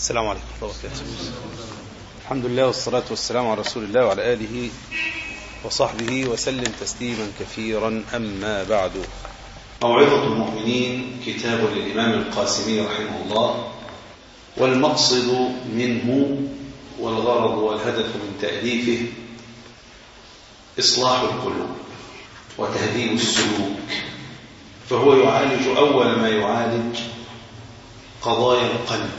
السلام عليكم ورحمة الله وبركاته الحمد لله والصلاة والسلام على رسول الله وعلى آله وصحبه وسلم تسليما كثيرا أما بعد موعظة المؤمنين كتاب للإمام القاسمي رحمه الله والمقصد منه والغرض والهدف من تأليفه إصلاح القلوب وتهذيب السلوك فهو يعالج أول ما يعالج قضايا القلب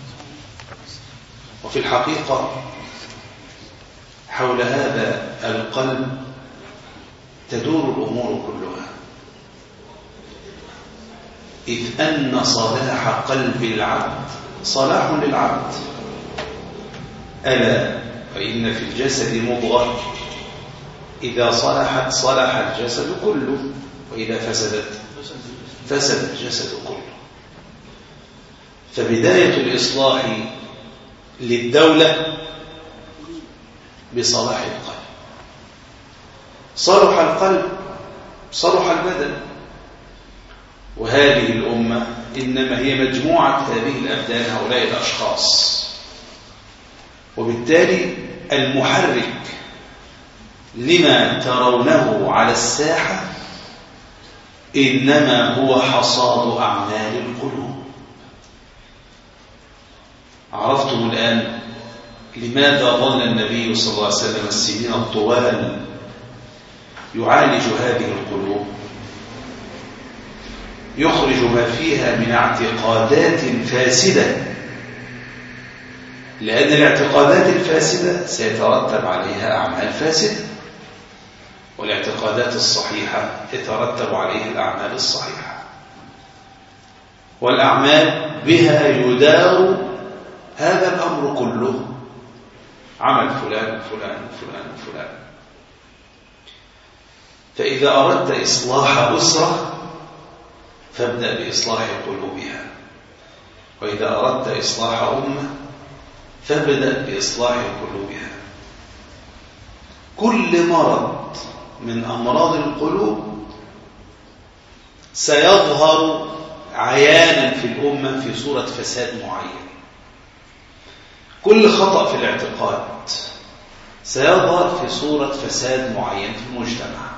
وفي الحقيقة حول هذا القلب تدور الأمور كلها إذ أن صلاح قلب العبد صلاح للعبد ألا فإن في الجسد مضغة إذا صلحت صلح الجسد كله وإذا فسدت فسد الجسد كله فبداية الإصلاح للدولة بصلاح القلب صلح القلب صلح البدن وهذه الأمة إنما هي مجموعة هذه الأبدان هؤلاء الأشخاص وبالتالي المحرك لما ترونه على الساحة إنما هو حصاد أعمال القلوب عرفتم الآن لماذا ظل النبي صلى الله عليه وسلم السنين الطوال يعالج هذه القلوب يخرج ما فيها من اعتقادات فاسدة لأن الاعتقادات الفاسدة سيترتب عليها أعمال فاسدة والاعتقادات الصحيحة يترتب عليها الأعمال الصحيحة والأعمال بها يدار هذا الأمر كله عمل فلان فلان فلان فلان فإذا أردت إصلاح أسرة فابدأ بإصلاح قلوبها وإذا أردت إصلاح أمة فابدأ بإصلاح قلوبها كل مرض من أمراض القلوب سيظهر عيانا في الأمة في صورة فساد معين كل خطأ في الاعتقاد سيظهر في صورة فساد معين في المجتمع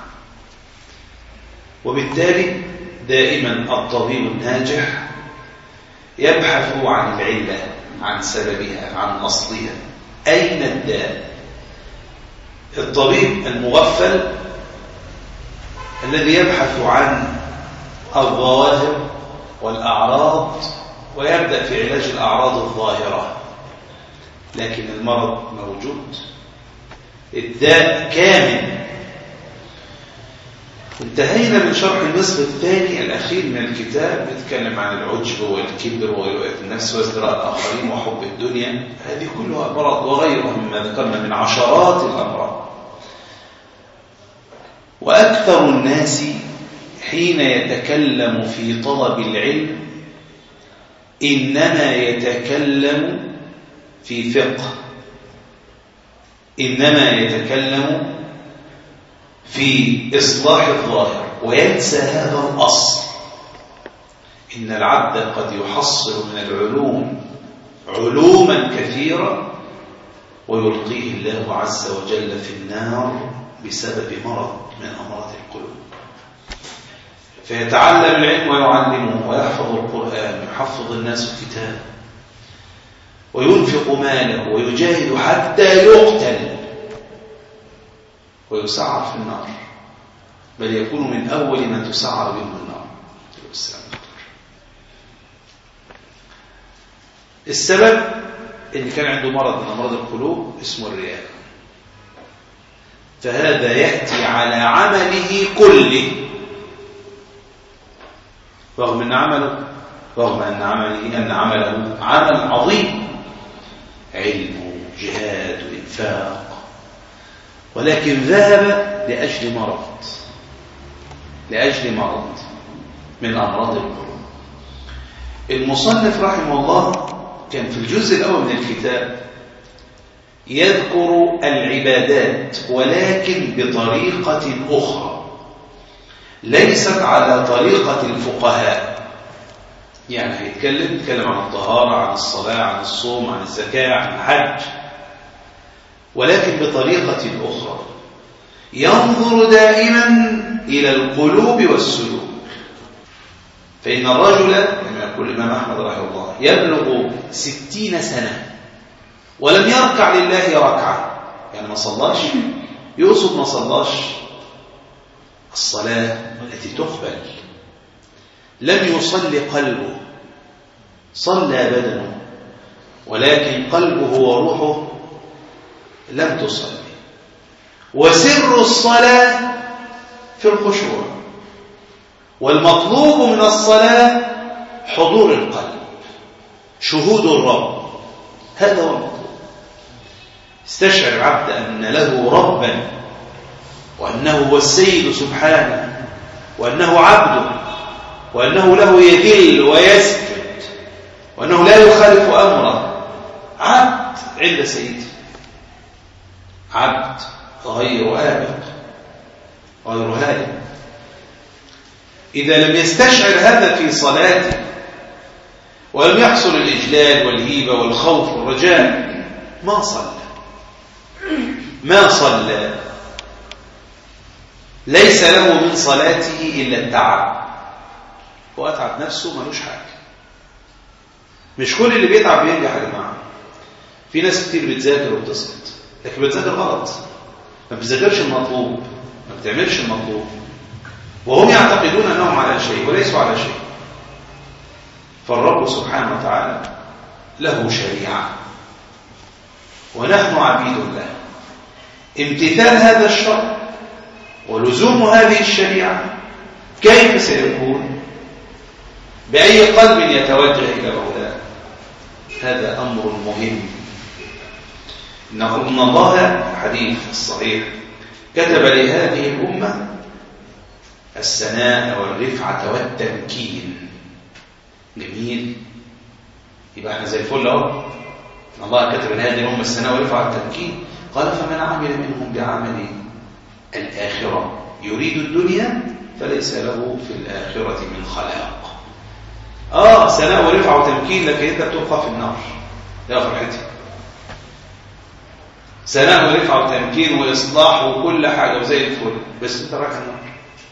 وبالتالي دائما الطبيب الناجح يبحث عن العلة عن سببها عن أصلها أين الداء الطبيب المغفل الذي يبحث عن الظواهر والأعراض ويبدأ في علاج الأعراض الظاهرة لكن المرض موجود الداء كامل انتهينا من شرح النصف الثاني الأخير من الكتاب نتكلم عن العجب والكبر ورؤية النفس وازدراء الآخرين وحب الدنيا هذه كلها مرض وغيرها مما ذكرنا من عشرات الأمراض وأكثر الناس حين يتكلم في طلب العلم إنما يتكلم في فقه إنما يتكلم في إصلاح الظاهر وينسى هذا الأصل إن العبد قد يحصل من العلوم علوما كثيرة ويلقيه الله عز وجل في النار بسبب مرض من أمراض القلوب فيتعلم العلم ويعلمه ويحفظ القرآن ويحفظ الناس الكتاب وينفق ماله ويجاهد حتى يقتل ويسعر في النار بل يكون من أول من تسعر بهم النار السبب إن كان عنده مرض من أمراض القلوب اسمه الرياء فهذا يأتي على عمله كله رغم أن عمله رغم أن عمله أن عمله عمل عظيم علم وجهاد وإنفاق ولكن ذهب لأجل مرض لأجل مرض من أمراض القلوب المصنف رحمه الله كان في الجزء الأول من الكتاب يذكر العبادات ولكن بطريقة أخرى ليست على طريقة الفقهاء يعني هيتكلم يتكلم عن الطهارة عن الصلاة عن الصوم عن الزكاة عن الحج ولكن بطريقة أخرى ينظر دائما إلى القلوب والسلوك فإن الرجل كما يقول الإمام أحمد رحمه الله يبلغ ستين سنة ولم يركع لله ركعة يعني ما صلاش يقصد ما صلاش الصلاة التي تقبل لم يصلي قلبه صلى بدنه ولكن قلبه وروحه لم تصلي وسر الصلاة في الخشوع والمطلوب من الصلاة حضور القلب شهود الرب هذا هو المطلوب استشعر العبد أن له ربا وأنه هو السيد سبحانه وأنه عبد وأنه له يذل ويسجد وأنه لا يخالف أمره عبد عند سيده عبد غير آبق غير هادم إذا لم يستشعر هذا في صلاته ولم يحصل الإجلال والهيبة والخوف والرجاء ما صلى ما صلى ليس له من صلاته إلا التعب وأتعب نفسه ملوش حاجة مش كل اللي بيتعب بينجح يا جماعة في ناس كتير بتذاكر وبتسقط لكن بتذاكر غلط ما بتذاكرش المطلوب ما بتعملش المطلوب وهم يعتقدون أنهم على شيء وليسوا على شيء فالرب سبحانه وتعالى له شريعة ونحن عبيد له امتثال هذا الشرع ولزوم هذه الشريعة كيف سيكون بأي قلب يتوجه إلى مولاه هذا أمر مهم إن الله حديث الصحيح كتب لهذه الأمة السناء والرفعة والتمكين جميل يبقى احنا زي الفل اهو ان الله كتب لهذه الامه السناء والرفعه والتمكين قال فمن عمل منهم بعمل الاخره يريد الدنيا فليس له في الاخره من خلاق اه سناء ورفعه وتمكين لكن انت بتبقى في النار يا فرحتي سناء ورفعه وتمكين واصلاح وكل حاجه وزي الفل بس انت رايح النار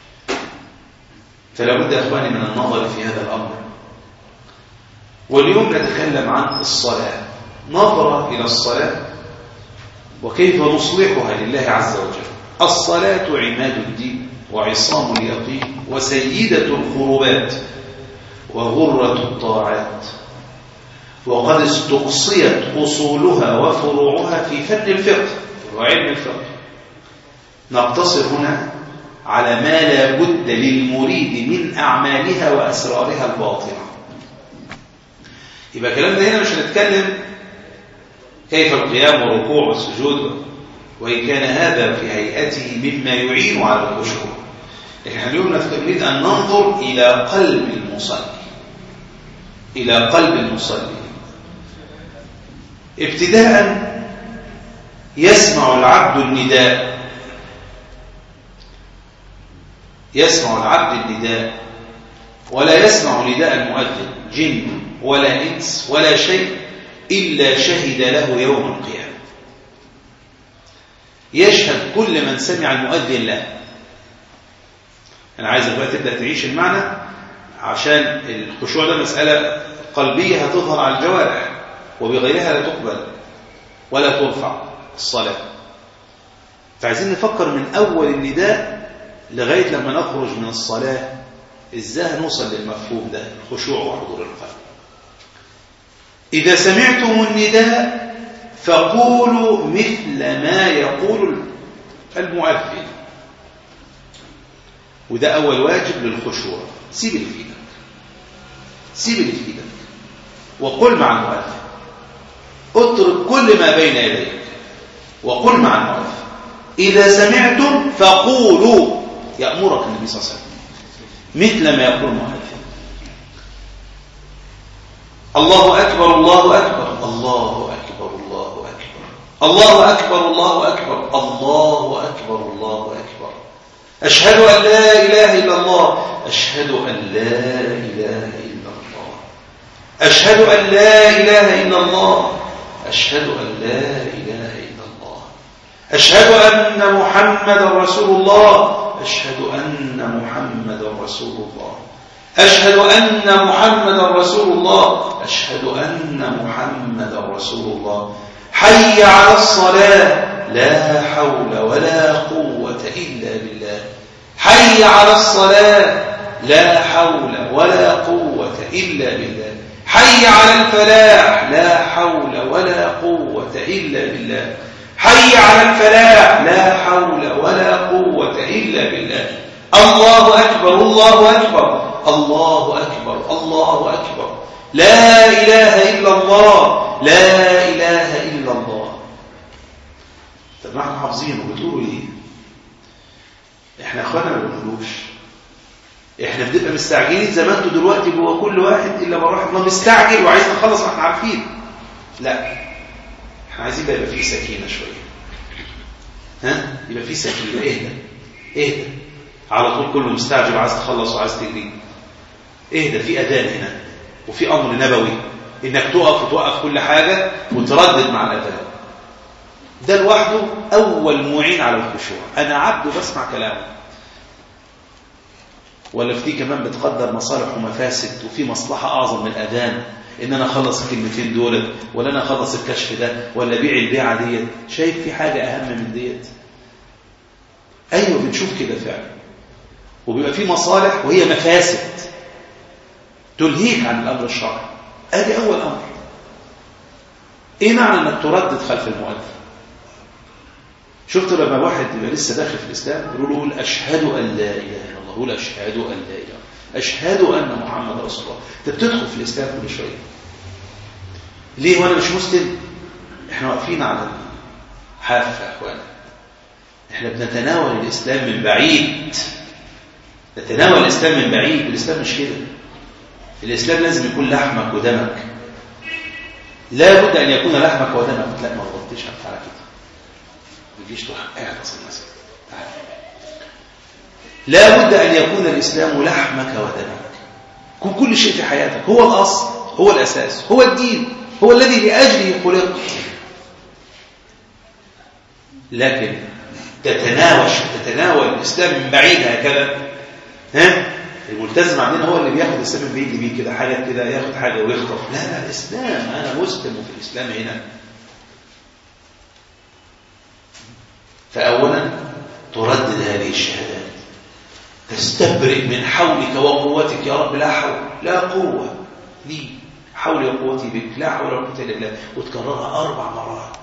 فلا بد يا اخواني من النظر في هذا الامر واليوم نتكلم عن الصلاه نظره الى الصلاه وكيف نصلحها لله عز وجل الصلاه عماد الدين وعصام اليقين وسيده القربات وغره الطاعات وقد استقصيت اصولها وفروعها في فن الفقه وعلم الفقه نقتصر هنا على ما لا بد للمريد من أعمالها وأسرارها الباطنة يبقى كلامنا هنا مش هنتكلم كيف القيام والركوع والسجود وإن كان هذا في هيئته مما يعين على الخشوع لكن اليوم نريد أن ننظر إلى قلب المصلي إلى قلب المصلي ابتداء يسمع العبد النداء يسمع العبد النداء ولا يسمع نداء المؤذن جن ولا انس ولا شيء الا شهد له يوم القيامه يشهد كل من سمع المؤذن له انا عايزك بقى تبدا تعيش المعنى عشان الخشوع ده مساله قلبيه هتظهر على الجوارح وبغيرها لا تقبل ولا ترفع الصلاه فعايزين نفكر من اول النداء لغاية لما نخرج من الصلاة ازاي هنوصل للمفهوم ده الخشوع وحضور القلب إذا سمعتم النداء فقولوا مثل ما يقول المؤذن وده أول واجب للخشوع سيب اللي في ايدك سيب اللي في ايدك وقل مع المؤذن اترك كل ما بين يديك وقل مع المؤذن إذا سمعتم فقولوا يأمرك النبي صلى الله عليه وسلم مثل ما يقول المؤذن الله أكبر الله أكبر الله أكبر الله أكبر الله أكبر الله أكبر الله أكبر الله أكبر أشهد أن لا إله إلا الله أشهد أن لا إله إلا الله أشهد أن لا إله إلا الله أشهد أن لا إله إلا الله أشهد أن محمد رسول الله أشهد أن محمد رسول الله أشهد أن محمد رسول الله أشهد أن محمد رسول الله حي على الصلاة لا حول ولا قوة إلا بالله حي على الصلاة لا حول ولا قوة إلا بالله حي على الفلاح لا حول ولا قوة إلا بالله حي على الفلاح لا حول ولا قوة إلا بالله الله أكبر الله أكبر الله أكبر الله أكبر لا إله إلا الله لا إله إلا الله طب ما احنا حافظين وبتقولوا ايه احنا اخوانا ما بنقولوش احنا بنبقى مستعجلين زي ما انتوا دلوقتي جوه كل واحد الا من رحم الله مستعجل وعايز نخلص ما احنا عارفين لا احنا عايزين بقى يبقى فيه سكينه شويه ها يبقى فيه سكينه اهدى اهدى على طول كله مستعجل وعايز تخلص وعايز تجري اهدى في اذان هنا وفي امر نبوي انك تقف وتوقف كل حاجه وتردد مع الاذان ده لوحده اول معين على الخشوع انا عبد بسمع كلامه ولا في دي كمان بتقدر مصالح ومفاسد وفي مصلحه اعظم من الاذان ان انا اخلص الكلمتين دول ولا انا اخلص الكشف ده ولا ابيع البيعه ديت شايف في حاجه اهم من ديت ايوه بنشوف كده فعلا وبيبقى في مصالح وهي مفاسد تلهيك عن الامر الشرعي ادي اول امر ايه معنى انك تردد خلف المؤذن شفت لما واحد يبقى لسه داخل في الاسلام يقول له قول اشهد ان لا اله الا الله قول اشهد ان لا اله اشهد ان محمد رسول الله انت بتدخل في الاسلام كل شويه ليه وانا مش مسلم احنا واقفين على الحافه يا اخوانا احنا بنتناول الاسلام من بعيد نتناول الاسلام من بعيد الاسلام مش كده الاسلام لازم يكون لحمك ودمك لا بد ان يكون لحمك ودمك لا ما غلطتش على كده ما تجيش تروح قاعد اصلا مثلا لا بد ان يكون الاسلام لحمك ودمك كن كل شيء في حياتك هو الاصل هو الاساس هو الدين هو الذي لاجله خلقت لكن تتناوش تتناول الاسلام من بعيد هكذا ها الملتزم عندنا هو اللي بياخد الاسلام من بعيد بيه كده حاجه كده ياخد حاجه ويخطف لا لا الاسلام انا مسلم وفي الاسلام هنا فاولا تردد هذه الشهادات تستبرئ من حولك وقوتك يا رب لا حول لا قوه لي حولي وقوتي بك لا حول ولا قوه الا بالله وتكررها اربع مرات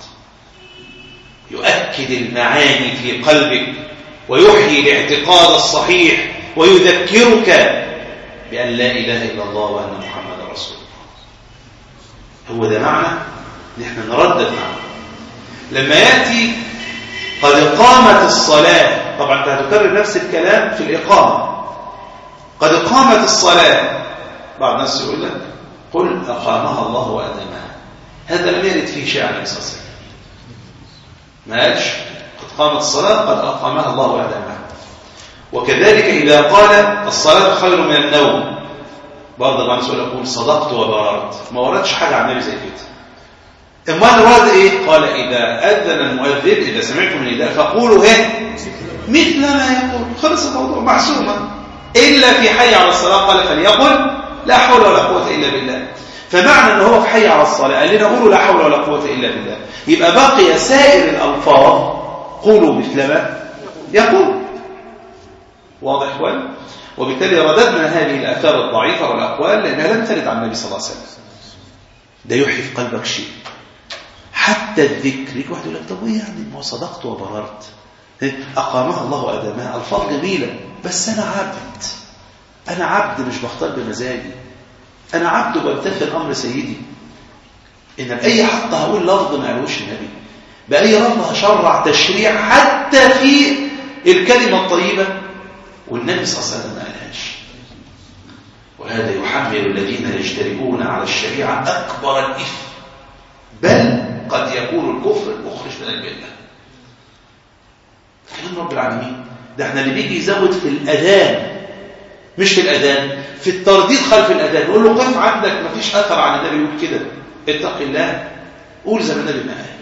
يؤكد المعاني في قلبك ويحيي الاعتقاد الصحيح ويذكرك بأن لا إله إلا الله وأن محمد رسول الله هو ده معنى نحن نردد معنى لما يأتي قد قامت الصلاة طبعا انت هتكرر نفس الكلام في الإقامة قد قامت الصلاة بعض الناس يقول لك قل أقامها الله وأدمها هذا لم يرد فيه شيء عليه الصلاة والسلام ما قالش قد قامت الصلاة قد أقامها الله وأدمها وكذلك إذا قال الصلاة خير من النوم برضه بعض سؤال يقول صدقت وبررت ما وردش حاجة عن النبي زي كده امال ورد ايه قال إذا أذن المؤذن إذا سمعتم النداء فقولوا ايه مثل ما يقول خلص الموضوع محسومة إلا في حي على الصلاة قال فليقل لا حول ولا قوة إلا بالله فمعنى ان هو في حي على الصلاة قال لنا قولوا لا حول ولا قوة إلا بالله يبقى بقي سائر الألفاظ قولوا مثل ما يقول واضح اخوان وبالتالي رددنا هذه الآثار الضعيفة والأقوال لأنها لم ترد عن النبي صلى الله عليه وسلم ده يحيي في قلبك شيء حتى الذكر يجي واحد يقول لك طب وايه يعني ما صدقت وبررت أقامها الله وأدامها ألفاظ جميلة بس أنا عبد أنا عبد مش بختار بمزاجي أنا عبد وبمتثل أمر سيدي إن بأي حق هقول لفظ ما قالوش النبي بأي لفظ هشرع تشريع حتى في الكلمة الطيبة والنبي صلى الله عليه وسلم ما قالهاش وهذا يحمل الذين يجترئون على الشريعة أكبر الإثم بل قد يكون الكفر المخرج من المله كلام رب العالمين ده احنا اللي بيجي يزود في الأذان مش في الأذان في الترديد خلف الأذان يقول له قف عندك ما فيش أثر عن النبي يقول كده اتق الله قول زي ما النبي ما قال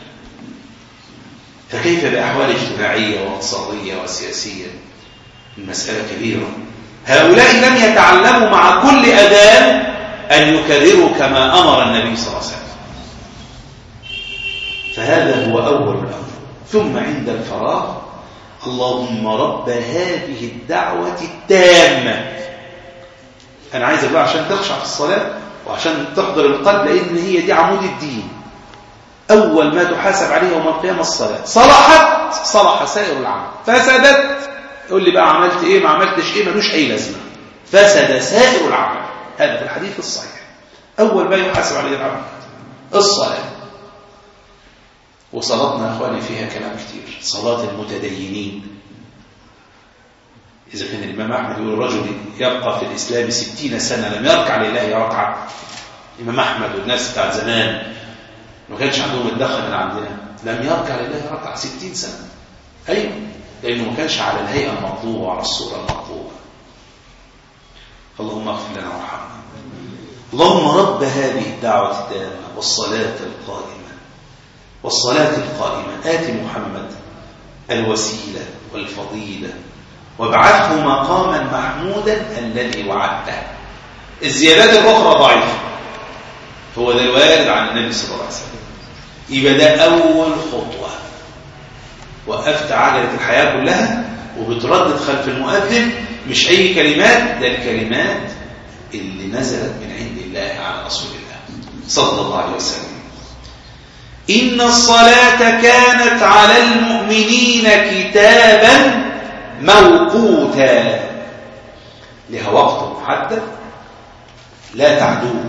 فكيف بأحوال اجتماعية واقتصادية وسياسية المسألة كبيرة هؤلاء لم يتعلموا مع كل أذان أن يكرروا كما أمر النبي صلى الله عليه وسلم فهذا هو أول الأمر ثم عند الفراغ اللهم رب هذه الدعوة التامة أنا عايزك بقى عشان تخشع في الصلاة وعشان تحضر القلب لأن هي دي عمود الدين أول ما تحاسب عليه يوم القيامة الصلاة صلحت صلح سائر العمل فسدت يقول لي بقى عملت إيه ما عملتش إيه ملوش أي لازمة فسد سائر العمل هذا في الحديث الصحيح أول ما يحاسب عليه العبد الصلاة وصلاتنا يا أخواني فيها كلام كتير صلاة المتدينين إذا كان الإمام أحمد يقول الرجل يبقى في الإسلام ستين سنة لم يركع لله ركعة الإمام أحمد والناس بتاع زمان ما كانش عندهم الدخل اللي عندنا لم يركع لله ركعة ستين سنة أيوة لأنه ما كانش على الهيئة المطلوبة وعلى الصورة المطلوبة اللهم اغفر لنا وارحمنا اللهم رب هذه الدعوة التامة والصلاة القائمة والصلاة القائمة آت محمد الوسيلة والفضيلة وابعثه مقاما محمودا الذي وعدته الزيادات الأخرى ضعيفة هو ده الوارد عن النبي صلى الله عليه وسلم يبقى ده أول خطوة وقفت عجلة الحياة كلها وبتردد خلف المؤذن مش أي كلمات ده الكلمات اللي نزلت من عند الله على رسول الله صلى الله عليه وسلم إن الصلاة كانت على المؤمنين كتابا موقوتا لها وقت محدد لا تعدوه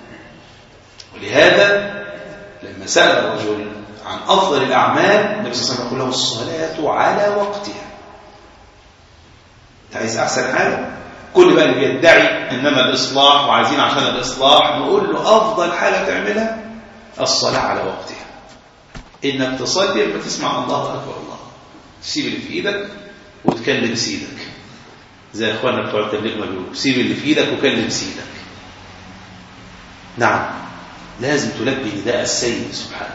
ولهذا لما سأل الرجل عن أفضل الأعمال النبي صلى الله عليه وسلم يقول له الصلاة على وقتها انت عايز أحسن حاجة كل بقى اللي بيدعي إنما الإصلاح وعايزين عشان الإصلاح نقول له أفضل حاجة تعملها الصلاة على وقتها إنك تصلي لما تسمع الله أكبر الله تسيب اللي في إيدك وتكلم سيدك زي اخواننا بتوع التبليغ ما بيقولوا سيب اللي في ايدك وكلم سيدك نعم لازم تلبي نداء السيد سبحانه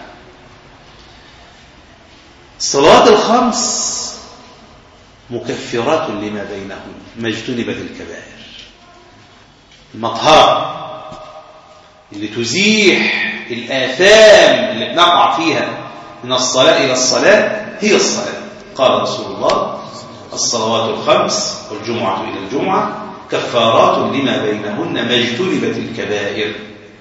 الصلاة الخمس مكفرات لما بينهم ما اجتنبت الكبائر المطهرة اللي تزيح الآثام اللي بنقع فيها من الصلاة إلى الصلاة هي الصلاة قال رسول الله الصلوات الخمس والجمعة إلى الجمعة كفارات لما بينهن ما اجتنبت الكبائر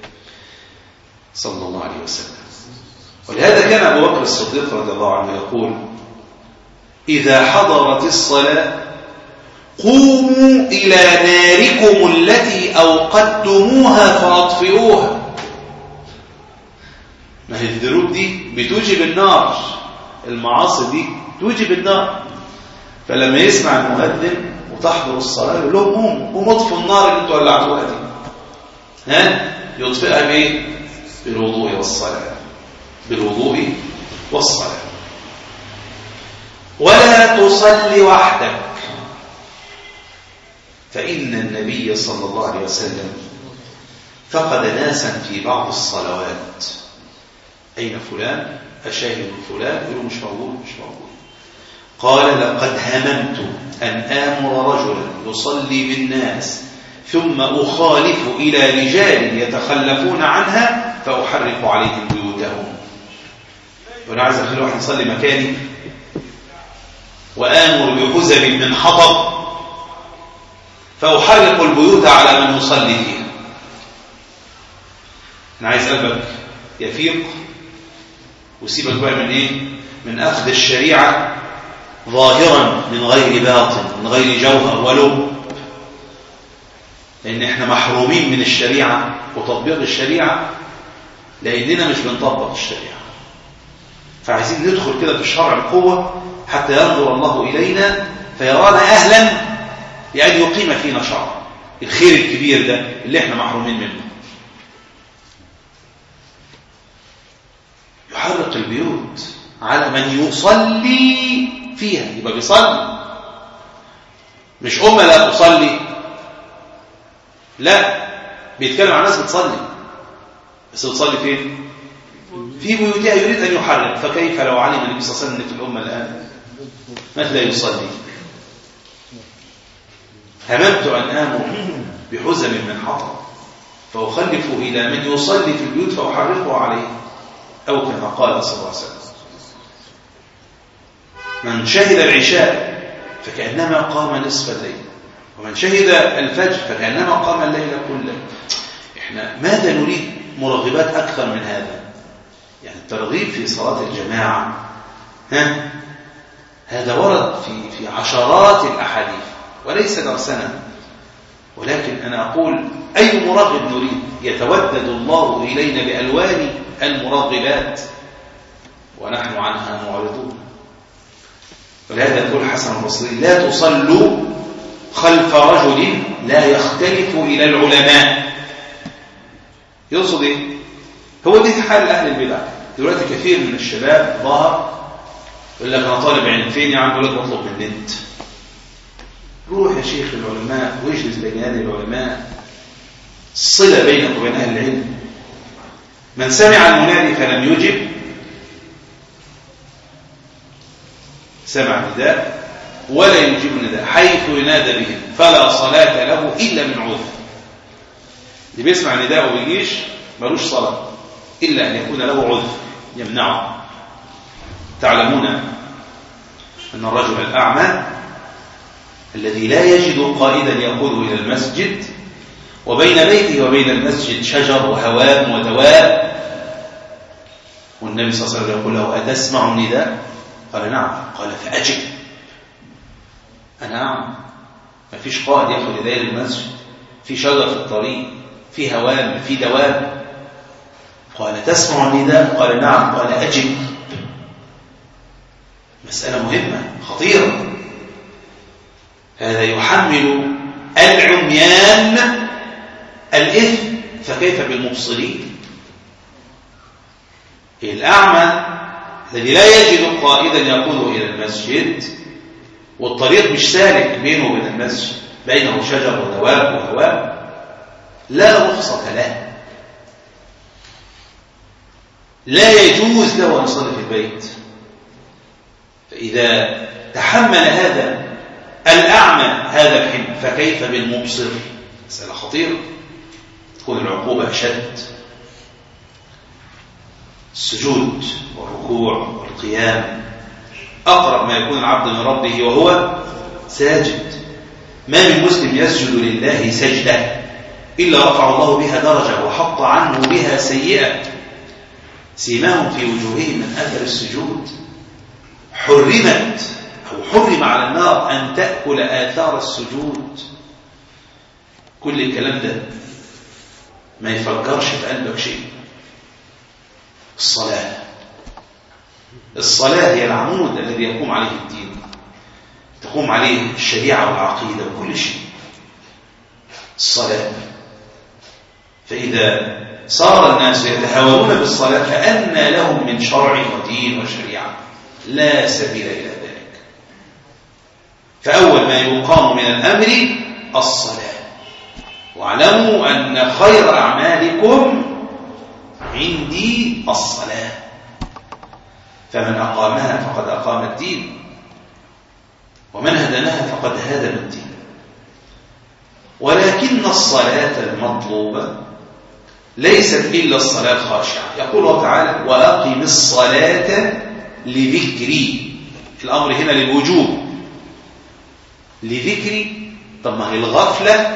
صلى الله عليه وسلم ولهذا كان أبو بكر الصديق رضي الله عنه يقول إذا حضرت الصلاة قوموا إلى ناركم التي أوقدتموها فأطفئوها ما هي الذنوب دي بتوجب النار المعاصي دي توجب النار فلما يسمع المؤذن وتحضر الصلاة يقول لهم قوموا قوموا اطفوا النار اللي انتوا ولعتوها دي ها يطفئها بايه بالوضوء والصلاة بالوضوء والصلاة ولا تصلي وحدك فإن النبي صلى الله عليه وسلم فقد ناسا في بعض الصلوات أين فلان أشاهد فلان يقولوا مش موجود مش موجود قال لقد هممت أن آمر رجلا يصلي بالناس ثم أخالف إلى رجال يتخلفون عنها فأحرق عليهم بيوتهم وأنا عايز أخلي واحد يصلي مكاني وآمر بحزب من حطب فأحرق البيوت على من يصلي فيها أنا عايز قلبك يفيق وسيبك بقى من إيه من أخذ الشريعة ظاهرا من غير باطن من غير جوهر ولب لأن احنا محرومين من الشريعة وتطبيق الشريعة لأننا مش بنطبق الشريعة فعايزين ندخل كده في الشرع القوة حتى ينظر الله إلينا فيرانا أهلا لأن يقيم فينا شرع الخير الكبير ده اللي احنا محرومين منه يحرق البيوت على من يصلي فيها يبقى بيصلي مش أمة لا تصلي لا بيتكلم عن ناس بتصلي بس بتصلي فين في بيوتها يريد أن يحرم فكيف لو علم النبي صلى الله عليه وسلم في الأمة الآن مثل يصلي هممت أن آمر بحزم من حطب فأخلف إلى من يصلي في البيوت فأحرقه عليه أو كما قال صلى الله عليه وسلم من شهد العشاء فكأنما قام نصف الليل ومن شهد الفجر فكأنما قام الليل كله احنا ماذا نريد مرغبات أكثر من هذا يعني الترغيب في صلاة الجماعة ها هذا ورد في في عشرات الأحاديث وليس درسنا ولكن أنا أقول أي مرغب نريد يتودد الله إلينا بألوان المرغبات ونحن عنها معرضون ولهذا يقول حسن البصري لا تصلوا خلف رجل لا يختلف إلى العلماء يقصد ايه هو دي حال أهل البدع دلوقتي كثير من الشباب ظهر يقول لك أنا طالب علم فين يا عم يقول لك بطلب من النت روح يا شيخ العلماء واجلس بين يدي العلماء الصلة بينك وبين أهل العلم من سمع المنادي فلم يجب سمع نداء ولا يجيب النداء حيث ينادى به فلا صلاة له إلا من عذر اللي بيسمع نداء وما بيجيش ملوش صلاة إلا أن يكون له عذر يمنعه تعلمون أن الرجل الأعمى الذي لا يجد قائدا يأخذه إلى المسجد وبين بيته وبين المسجد شجر وهوام ودواب والنبي صلى الله عليه وسلم يقول له أتسمع النداء قال نعم قال فأجب أنا أعمى ما فيش قائد يأخذ إليه المسجد في شجر في الطريق في هوام في دواب قال تسمع النداء قال نعم قال أجب مسألة مهمة خطيرة هذا يحمل العميان الإثم فكيف بالمبصرين الأعمى الذي لا يجد قائدا يقوده إلى المسجد والطريق مش سالك بينه وبين المسجد بينه شجر ودواب وهواء لا رخصة له لا يجوز له أن يصلي في البيت فإذا تحمل هذا الأعمى هذا الحمل فكيف بالمبصر مسألة خطيرة تكون العقوبة أشد السجود والركوع والقيام أقرب ما يكون العبد من ربه وهو ساجد ما من مسلم يسجد لله سجدة إلا رفع الله بها درجة وحط عنه بها سيئة سيماهم في وجوههم من أثر السجود حرمت أو حرم على النار أن تأكل آثار السجود كل الكلام ده ما يفكرش في قلبك شيء الصلاة الصلاة هي العمود الذي يقوم عليه الدين تقوم عليه الشريعة والعقيدة وكل شيء الصلاة فإذا صار الناس يتهاونون بالصلاة فأنى لهم من شرع ودين وشريعة لا سبيل إلى ذلك فأول ما يقام من الأمر الصلاة واعلموا أن خير أعمالكم عندي الصلاة فمن أقامها فقد أقام الدين ومن هدمها فقد هدم الدين ولكن الصلاة المطلوبة ليست إلا الصلاة الخاشعة يقول الله تعالى وأقم الصلاة لذكري الأمر هنا للوجوب لذكري طب ما هي الغفلة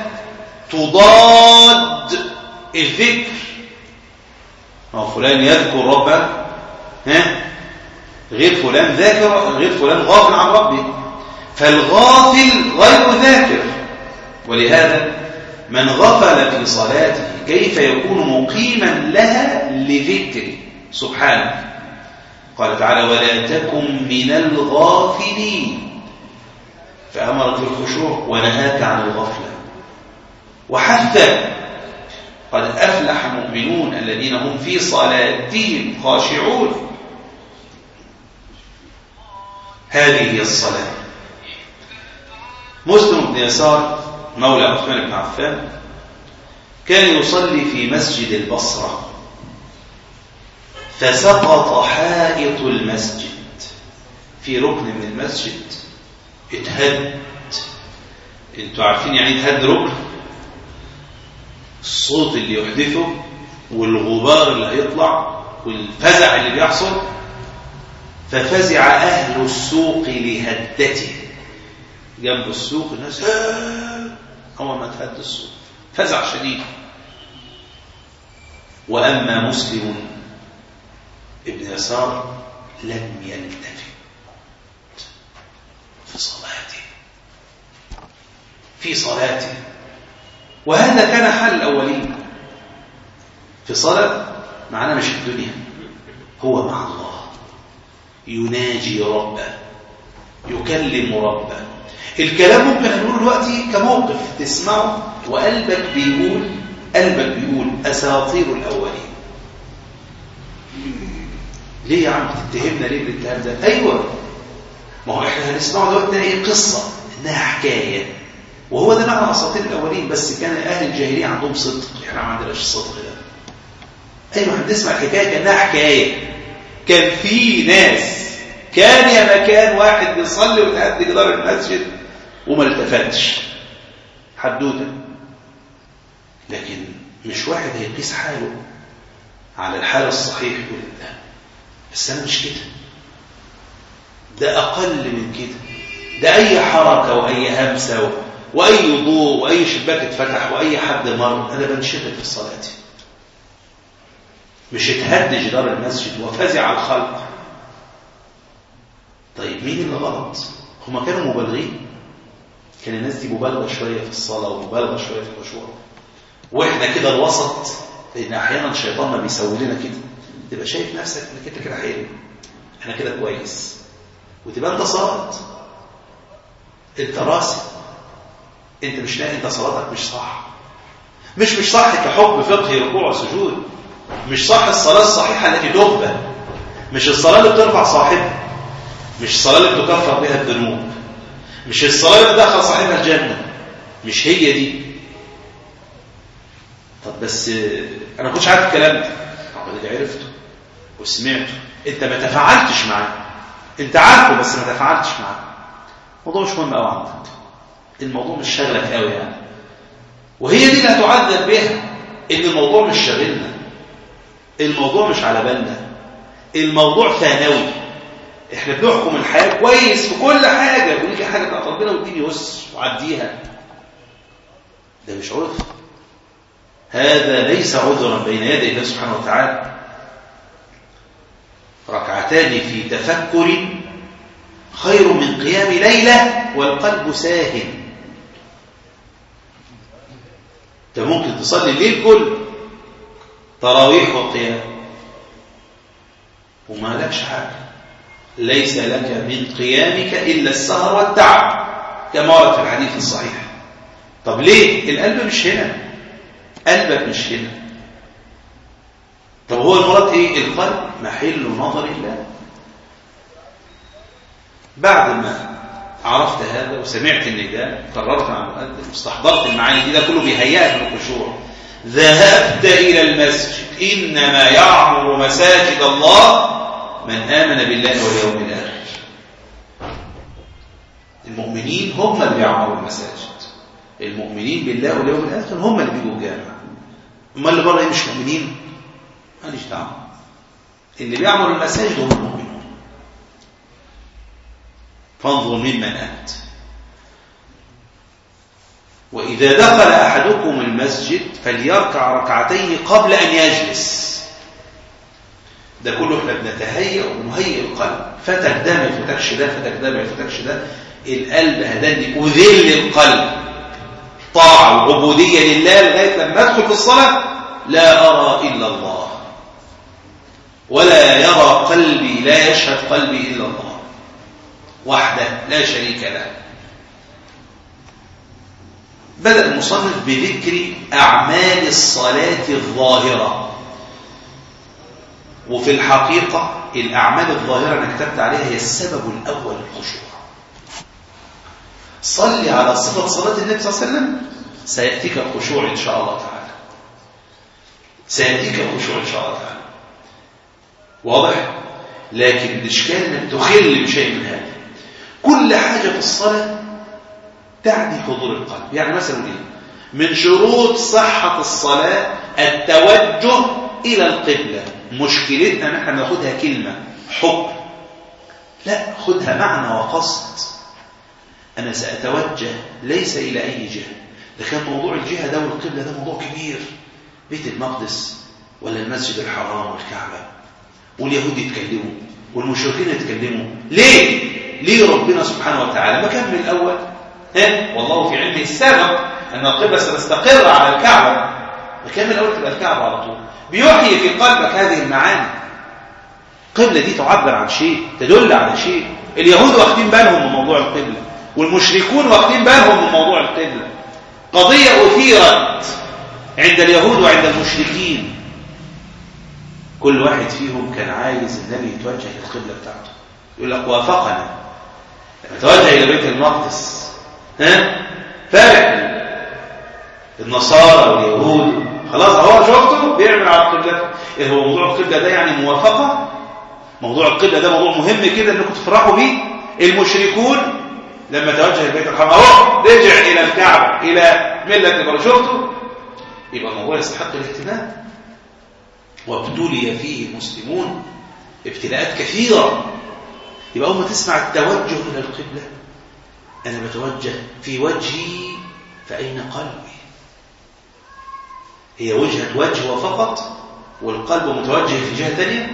تضاد الذكر هو فلان يذكر ربه ها غير فلان ذاكر غير فلان غافل عن ربه فالغافل غير ذاكر ولهذا من غفل في صلاته كيف يكون مقيما لها لذكر سبحانه قال تعالى ولا تكن من الغافلين فأمرك بالخشوع ونهاك عن الغفلة وحث قد أفلح المؤمنون الذين هم في صلاتهم خاشعون هذه هي الصلاة مسلم بن يسار مولى عثمان بن عفان كان يصلي في مسجد البصرة فسقط حائط المسجد في ركن من المسجد اتهد انتوا عارفين يعني اتهد ركن الصوت اللي يحدثه والغبار اللي هيطلع والفزع اللي بيحصل ففزع أهل السوق لهدته جنب السوق الناس أول ما تهد السوق فزع شديد وأما مسلم ابن يسار لم يلتفت في صلاته في صلاته وهذا كان حال الأولين في صلاة معنا مش في الدنيا هو مع الله يناجي ربه يكلم ربه الكلام ممكن نقول دلوقتي كموقف تسمعه وقلبك بيقول قلبك بيقول أساطير الأولين ليه يا عم تتهمنا ليه بالكلام ده أيوة ما هو احنا هنسمعه دلوقتي ايه قصة انها حكاية وهو ده معنى أساطير الأولين بس كان أهل الجاهلية عندهم صدق احنا ما عندناش الصدق ده أيوة هنسمع الحكاية كأنها حكاية كان في ناس كان يا مكان واحد بيصلي وتعدي جدار المسجد وما التفتش حدوته لكن مش واحد هيقيس حاله على الحال الصحيح يقول لا بس انا مش كده ده اقل من كده ده اي حركه واي همسه واي ضوء واي شباك اتفتح واي حد مر انا بنشغل في صلاتي مش اتهد جدار المسجد وفزع الخلق طيب مين اللي غلط هما كانوا مبالغين كان الناس دي مبالغه شويه في الصلاه ومبالغه شويه في الخشوع واحنا كده الوسط لان احيانا شيطاننا بيسوي لنا كده تبقى شايف نفسك انك انت كده حلو انا كده كويس وتبقى انت صامت انت راسي انت مش لاقي انت صلاتك مش صح مش مش صح كحكم فقهي ركوع وسجود مش صح الصلاه الصحيحه التي تقبل مش الصلاه اللي بترفع صاحبها مش الصلاه اللي بتكفر بها الذنوب مش الصلاه اللي بتدخل صاحبها الجنه مش هي دي طب بس انا كنتش عارف الكلام ده اللي عرفته وسمعته انت ما تفاعلتش معاه انت عارفه بس ما تفاعلتش معاه الموضوع مش مهم قوي عندك الموضوع مش شاغلك قوي يعني وهي دي اللي هتعذب بها ان الموضوع مش شاغلنا الموضوع مش على بالنا الموضوع ثانوي احنا بنحكم الحياه كويس في كل حاجه وليك حاجه بتاعت ربنا والدين يسر وعديها ده مش عذر هذا ليس عذرا بين يدي الله سبحانه وتعالى ركعتان في تفكر خير من قيام ليلة والقلب ساهن انت ممكن تصلي الليل كله تراويح وقيام وما لكش حاجة ليس لك من قيامك إلا السهر والتعب كما ورد في الحديث الصحيح طب ليه القلب مش هنا قلبك مش هنا طب هو المراد ايه القلب محل نظر الله بعد ما عرفت هذا وسمعت النداء قررت مع المؤذن واستحضرت المعاني دي ده كله بيهيئك للخشوع ذهبت الى المسجد انما يعمر مساجد الله من امن بالله واليوم الاخر المؤمنين هم اللي بيعمروا المساجد المؤمنين بالله واليوم الاخر هم اللي بيجوا الجامع امال اللي بره مش مؤمنين ماليش دعوه اللي بيعمر المساجد هم المؤمنون فانظر ممن انت واذا دخل احدكم المسجد فليركع ركعتين قبل ان يجلس ده كله احنا بنتهيأ ونهيئ القلب فتك ده ما يفتكش ده فتك ده ما يفتكش ده القلب هدني اذل القلب طاعه وعبوديه لله لغايه لما ادخل في الصلاه لا ارى الا الله ولا يرى قلبي لا يشهد قلبي الا الله وحده لا شريك له بدأ المصنف بذكر أعمال الصلاة الظاهرة وفي الحقيقة الأعمال الظاهرة أنا كتبت عليها هي السبب الأول للخشوع صلي على صفة صلاة النبي صلى الله عليه وسلم سيأتيك الخشوع إن شاء الله تعالى سيأتيك الخشوع إن شاء الله تعالى واضح لكن الإشكال أنك تخل بشيء من هذا كل حاجة في الصلاة تعني حضور القلب يعني مثلا إيه من شروط صحة الصلاة التوجه إلى القبلة مشكلتنا نحن ناخدها كلمة حب لا خدها معنى وقصد أنا سأتوجه ليس إلى أي جهة ده كان موضوع الجهة ده والقبلة ده موضوع كبير بيت المقدس ولا المسجد الحرام والكعبة واليهود يتكلموا والمشركين يتكلموا ليه؟ ليه ربنا سبحانه وتعالى ما كان من الأول ها؟ والله في علمه السابق أن القبلة ستستقر على الكعبة ما كان من الأول تبقى الكعبة على طول بيحيي في قلبك هذه المعاني القبلة دي تعبر عن شيء تدل على شيء اليهود واخدين بالهم من موضوع القبلة والمشركون واخدين بالهم من موضوع القبلة قضية أثيرت عند اليهود وعند المشركين كل واحد فيهم كان عايز النبي يتوجه للقبلة بتاعته يقول لك وافقنا لما توجه إلى بيت المقدس ها فرق النصارى واليهود خلاص هو شفته بيعمل على القبلة إيه هو موضوع القبلة ده يعني موافقة موضوع القبلة ده موضوع مهم كده انكم تفرحوا بيه المشركون لما توجه البيت الحرام اهو رجع الى الكعبة الى ملة ابراهيم شفتوا يبقى الموضوع يستحق الاهتمام وابتلي فيه المسلمون ابتلاءات كثيرة يبقى أول ما تسمع التوجه إلى القبلة أنا بتوجه في وجهي فأين قلبي هي وجهة وجه فقط والقلب متوجه في جهة ثانية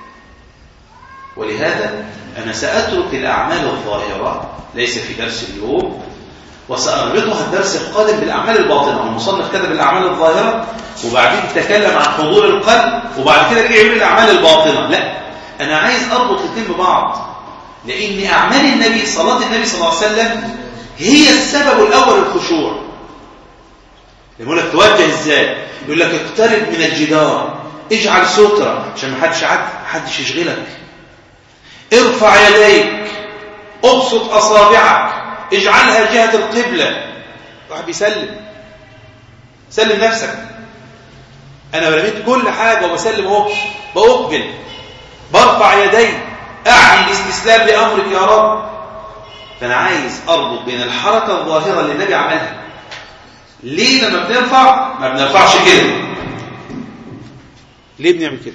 ولهذا أنا سأترك الأعمال الظاهرة ليس في درس اليوم وسأربطها الدرس القادم بالأعمال الباطنة المصنف كتب الأعمال الظاهرة وبعدين تكلم عن حضور القلب وبعد كده رجع يقول الأعمال الباطنة لا أنا عايز أربط الاثنين ببعض لأن أعمال النبي صلاة النبي صلى الله عليه وسلم هي السبب الأول الخشوع يقول لك توجه ازاي يقول لك اقترب من الجدار اجعل سترة عشان ما حدش عد حدش يشغلك ارفع يديك ابسط اصابعك اجعلها جهة القبلة واحد بيسلم سلم نفسك انا رميت كل حاجة وبسلم اهو بأقبل برفع يدي اعني الاستسلام لامرك يا رب فانا عايز اربط بين الحركة الظاهرة اللي النبي عملها ليه لما بنرفع ما بنرفعش كده ليه بنعمل كده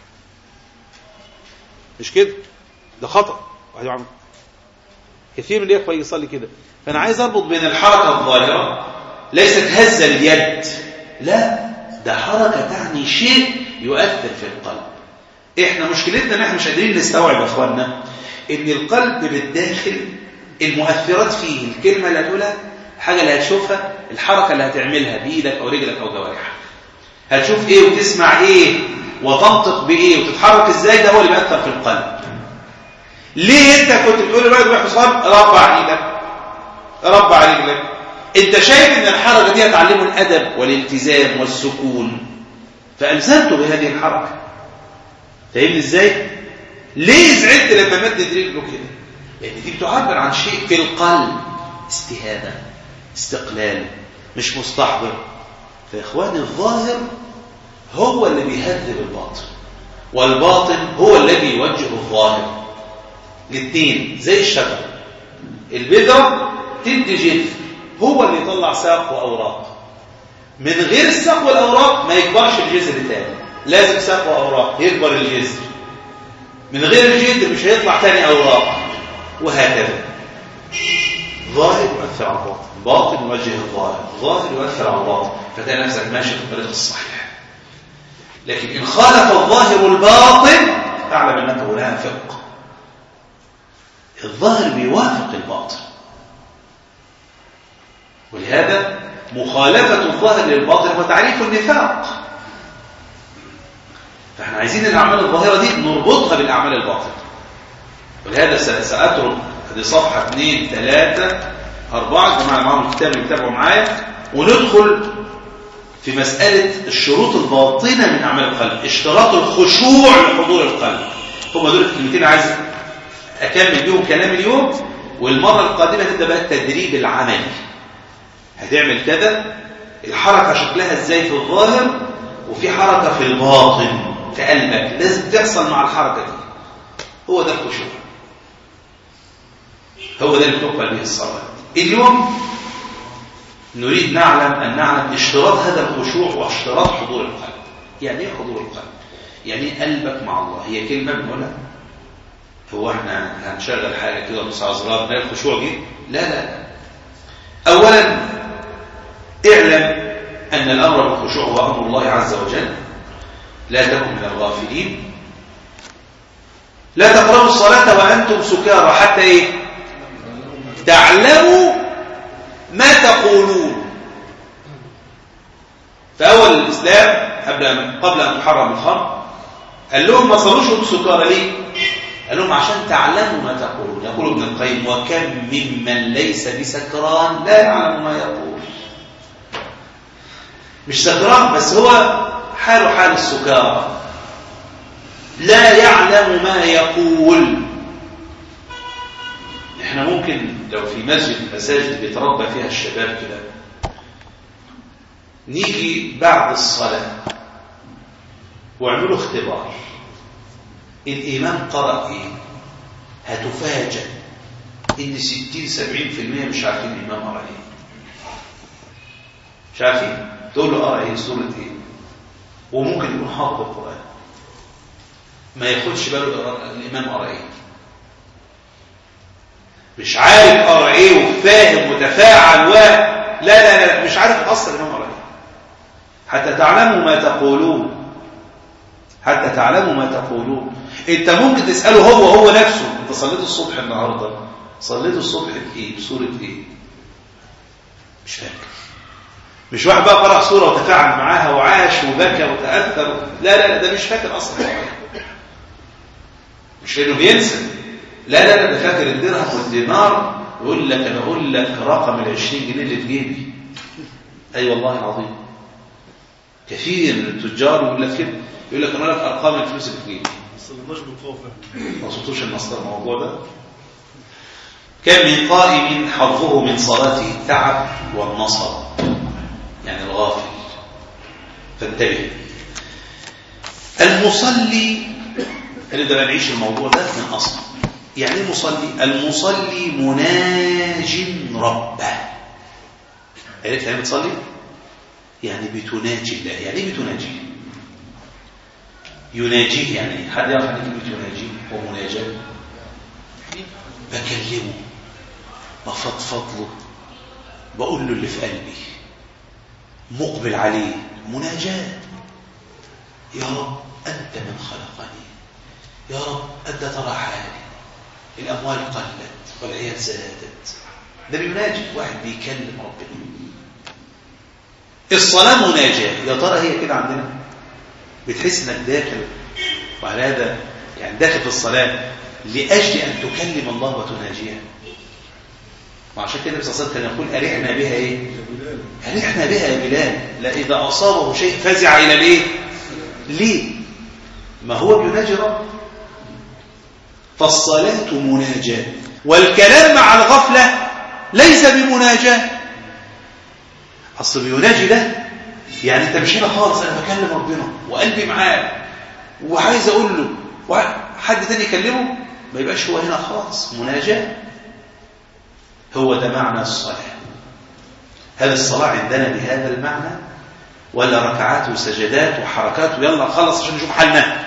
مش كده ده خطأ واحد يعمل كثير من الاخوه يصلي كده فانا عايز اربط بين الحركه الظاهره ليست هزه اليد لا ده حركه تعني شيء يؤثر في القلب احنا مشكلتنا ان احنا مش قادرين نستوعب يا اخواننا ان القلب بالداخل المؤثرات فيه الكلمه اللي هتقولها الحاجه اللي هتشوفها الحركه اللي هتعملها بايدك او رجلك او جوارحك هتشوف ايه وتسمع ايه وتنطق بايه وتتحرك ازاي ده هو اللي بيأثر في القلب ليه انت كنت بتقول للولد روح صاب ربع ايدك ربع رجلك انت شايف ان الحركه دي هتعلمه الادب والالتزام والسكون فالزمته بهذه الحركه فاهمني ازاي ليه زعلت لما مدد رجله كده لان دي بتعبر عن شيء في القلب استهانه استقلال مش مستحضر فيا اخواني الظاهر هو اللي بيهذب الباطن والباطن هو الذي يوجه الظاهر الاثنين زي الشجر البذرة تدي جذر هو اللي يطلع ساق وأوراق من غير الساق والأوراق ما يكبرش الجذر تاني لازم ساق وأوراق يكبر الجذر من غير الجذر مش هيطلع تاني أوراق وهكذا ظاهر يؤثر على الباطن باطن يوجه الظاهر ظاهر يؤثر على الباطن فتلاقي نفسك ماشي في الطريق الصحيح لكن إن خالف الظاهر الباطن تعلم أنك منافق الظاهر بيوافق الباطن ولهذا مخالفة الظاهر للباطن هو تعريف النفاق فاحنا عايزين الأعمال الظاهرة دي نربطها بالأعمال الباطنة ولهذا سأترك هذه صفحة 2 3 4 جماعة معاهم الكتاب اللي بيتابعوا معايا وندخل في مسألة الشروط الباطنة من أعمال القلب اشتراط الخشوع لحضور القلب هم دول الكلمتين عايز أكمل بيهم كلام اليوم والمرة القادمة هتبدأ بقى التدريب العملي هتعمل كذا الحركة شكلها ازاي في الظاهر وفي حركة في الباطن في قلبك لازم تحصل مع الحركة دي هو ده الخشوع هو ده اللي تقبل به الصلاة اليوم نريد نعلم أن نعلم اشتراط هذا الخشوع واشتراط حضور القلب يعني ايه حضور القلب يعني قلبك مع الله هي كلمة بنقولها هو احنا هنشغل حاجة كده نص عزرار ما الخشوع دي لا لا لا أولا اعلم أن الأمر بالخشوع هو أمر الله عز وجل لا تكن من الغافلين لا تقربوا الصلاة وأنتم سكارى حتى إيه تعلموا ما تقولون فأول الإسلام قبل أن قبل أن تحرم الخمر قال لهم ما صلوش وانتم سكارى ليه؟ قال لهم عشان تعلموا ما تقولون يقول ابن القيم وكم ممن ليس بسكران لا يعلم ما يقول مش سكران بس هو حاله حال السكارى لا يعلم ما يقول احنا ممكن لو في مسجد مساجد بيتربى فيها الشباب كده نيجي بعد الصلاة واعملوا اختبار الإمام قرأ إيه هتفاجأ إن 60 70% مش عارفين الإمام قرأ إيه مش عارفين تقول له قرأ إيه سورة إيه وممكن يكون حافظ القرآن ما ياخدش باله الإمام قرأ إيه مش عارف قرأ إيه وفاهم وتفاعل و لا لا لا مش عارف أصلا الإمام قرأ إيه حتى تعلموا ما تقولون حتى تعلموا ما تقولون انت ممكن تسأله هو هو نفسه انت صليت الصبح النهاردة صليت الصبح بايه بسورة ايه مش فاكر مش واحد بقى قرأ سورة وتفاعل معاها وعاش وبكى وتأثر لا لا لا ده مش فاكر أصلا مش لأنه بينسى لا لا لا ده فاكر الدرهم والدينار يقول لك أنا أقول لك رقم العشرين جنيه اللي في جيبي أي أيوة والله العظيم كثير من التجار يقول لك كده يقول لك انا لك ارقام الفلوس اللي في جيبي ما وصلتوش المصدر الموضوع ده كم من قائم حظه من صلاته التعب والنصب يعني الغافل فانتبه المصلي نقدر نعيش الموضوع ده من اصل يعني المصلي المصلي مناج ربه عرفت يعني بتصلي يعني بتناجي الله يعني ايه بتناجيه يناجيه يعني حد يعرف عن كلمه يناجيه ومناجاه بكلمه بفضفض له بقول له اللي في قلبي مقبل عليه مناجاه يا رب انت من خلقني يا رب انت ترى حالي الاموال قلت والعيال زادت ده بيناجي واحد بيكلم ربنا الصلاه مناجاه يا ترى هي كده عندنا بتحس انك داخل وعلى هذا يعني داخل في الصلاة لأجل أن تكلم الله وتناجيه وعشان كده النبي صلى الله عليه وسلم كان يقول أرحنا بها إيه؟ أرحنا بها يا بلال لا إذا أصابه شيء فزع إلى الإيه؟ ليه؟ ما هو بيناجي رب فالصلاة مناجاة والكلام مع الغفلة ليس بمناجاة أصل بيناجي ده يعني انت مش هنا خالص انا بكلم ربنا وقلبي معاه وعايز اقول له وحد تاني يكلمه ما يبقاش هو هنا خالص مناجاة هو ده معنى الصلاة هل الصلاة عندنا بهذا المعنى ولا ركعات وسجدات وحركات ويلا نخلص عشان نشوف حالنا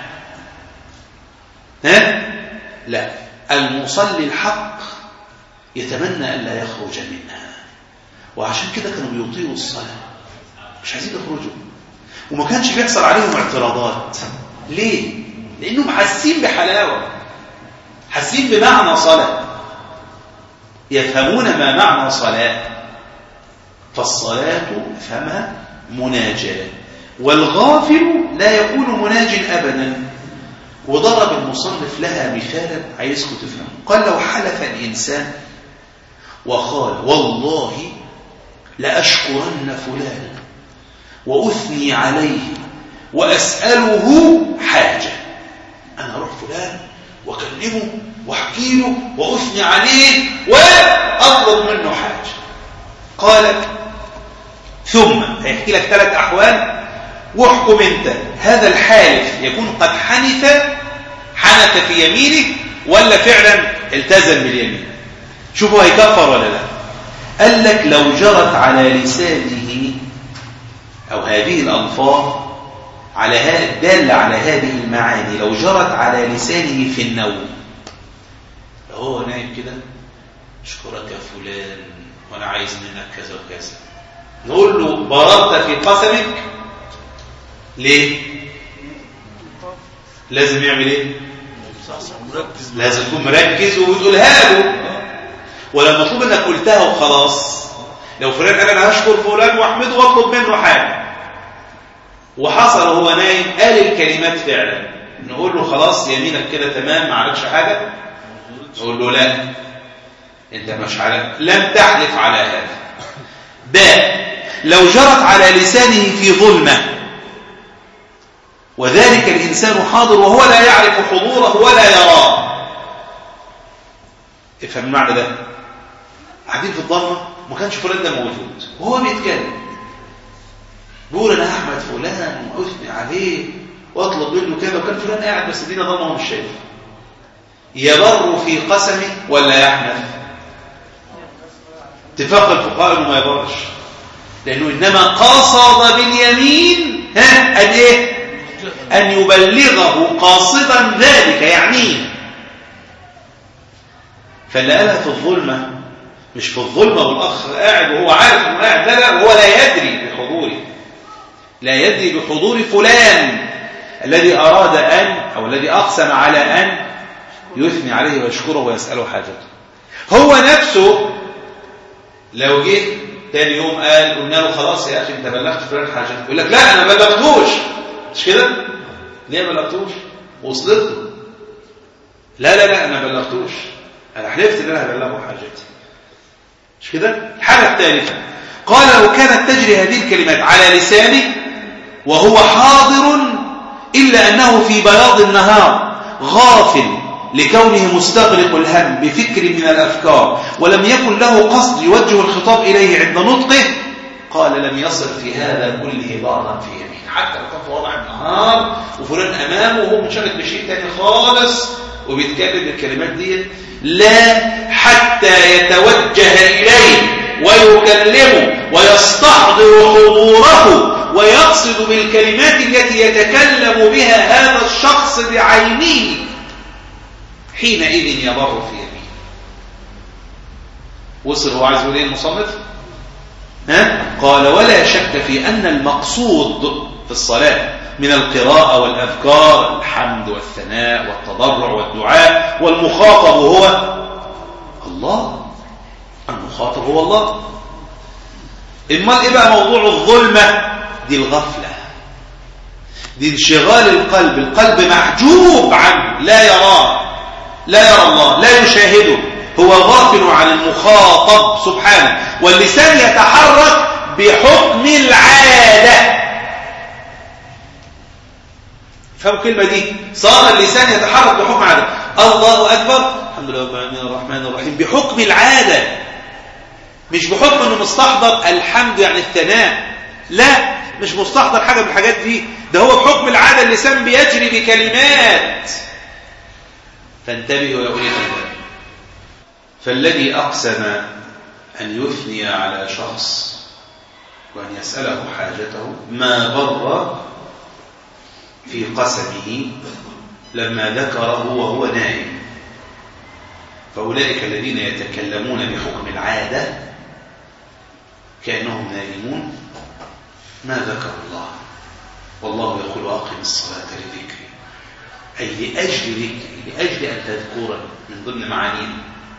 ها لا المصلي الحق يتمنى أن لا يخرج منها وعشان كده كانوا بيطيعوا الصلاه مش عايزين يخرجوا وما كانش بيحصل عليهم اعتراضات ليه لانهم حاسين بحلاوه حاسين بمعنى صلاه يفهمون ما معنى صلاه فالصلاه افهمها مناجاه والغافل لا يكون مناج ابدا وضرب المصنف لها مثالا عايزكم تفهموا قال لو حلف الانسان وقال والله لاشكرن فلانا وأثني عليه وأسأله حاجة أنا أروح فلان وأكلمه وأحكي له وأثني عليه وأطلب منه حاجة قال ثم هيحكي لك ثلاث أحوال واحكم انت هذا الحالف يكون قد حنث حنث في يمينه ولا فعلا التزم باليمين شوفوا هيكفر ولا لا قال لك لو جرت على لسانه أو هذه الألفاظ على الدالة على هذه المعاني لو جرت على لسانه في النوم هو نايم كده اشكرك يا فلان وانا عايز منك كذا وكذا نقول له بررت في قسمك ليه لازم يعمل ايه لازم تكون مركز وتقولها له ولا المطلوب انك قلتها وخلاص لو فلان قال انا هشكر فلان واحمده واطلب منه حاجه وحصل وهو نايم قال الكلمات فعلا نقول له خلاص يمينك كده تمام ما عليكش حاجه نقول له لا انت مش على لم تحلف على هذا باء لو جرت على لسانه في ظلمه وذلك الإنسان حاضر وهو لا يعرف حضوره ولا يراه افهم المعنى ده قاعدين في الضلمه ما كانش فلان ده موجود وهو بيتكلم بيقول انا احمد فلان واثني عليه واطلب منه كذا وكان فلان قاعد بس الدنيا ضلمه ومش شايف يبر في قسمه ولا يحنث اتفاق الفقهاء انه ما يبرش لانه انما قصد باليمين ها ان ايه ان يبلغه قاصدا ذلك يعنيه فاللي قالها في الظلمه مش في الظلمه والاخ قاعد وهو عارف انه قاعد لا لا هو لا يدري بحضوره لا يدري بحضور فلان الذي اراد ان او الذي اقسم على ان يثني عليه ويشكره ويساله حاجته هو نفسه لو جه تاني يوم قال قلنا له خلاص يا اخي انت بلغت فلان حاجته يقول لك لا انا ما بلغتوش مش كده ليه ما بلغتوش وصلت له لا لا لا انا ما بلغتوش انا حلفت ان انا هبلغه حاجتي مش كده الحاله الثالثه قال لو كانت تجري هذه الكلمات على لسانه وهو حاضر الا انه في بياض النهار غافل لكونه مستغرق الهم بفكر من الافكار ولم يكن له قصد يوجه الخطاب اليه عند نطقه قال لم يصل في هذا كله ضارا في يمين حتى لو كان في وضع النهار وفلان امامه وهو منشغل بشيء تاني خالص وبيتكلم الكلمات دي لا حتى يتوجه إليه ويكلمه ويستحضر حضوره ويقصد بالكلمات التي يتكلم بها هذا الشخص بعينه حينئذ يبر في يمينه وصل هو عايز يقول ايه المصنف ها قال ولا شك في أن المقصود في الصلاة من القراءة والأذكار الحمد والثناء والتضرع والدعاء والمخاطب هو الله المخاطب هو الله امال ايه بقى موضوع الظلمة دي الغفلة دي انشغال القلب القلب محجوب عنه لا يراه لا يرى الله لا يشاهده هو غافل عن المخاطب سبحانه واللسان يتحرك بحكم العاده فهموا الكلمة دي صار اللسان يتحرك بحكم عادة الله أكبر الحمد لله رب العالمين الرحمن الرحيم بحكم العادة مش بحكم انه مستحضر الحمد يعني الثناء لا مش مستحضر حاجة من الحاجات دي ده هو بحكم العادة اللسان بيجري بكلمات فانتبهوا يا أولي الألباب فالذي أقسم أن يثني على شخص وأن يسأله حاجته ما بر في قسمه لما ذكره وهو نائم فأولئك الذين يتكلمون بحكم العادة كأنهم نائمون ما ذكر الله والله يقول أقم الصلاة لذكري أي لأجل ذكري لأجل أن تذكرني من ضمن معانيه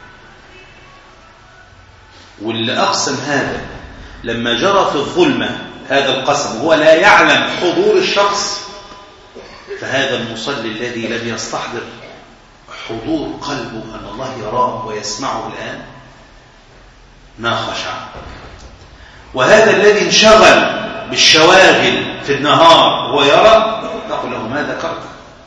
واللي أقسم هذا لما جرى في الظلمة هذا القسم هو لا يعلم حضور الشخص فهذا المصلي الذي لم يستحضر حضور قلبه أن الله يراه ويسمعه الآن ما خشع وهذا الذي انشغل بالشواغل في النهار وهو يرى نقول له ما ذكرت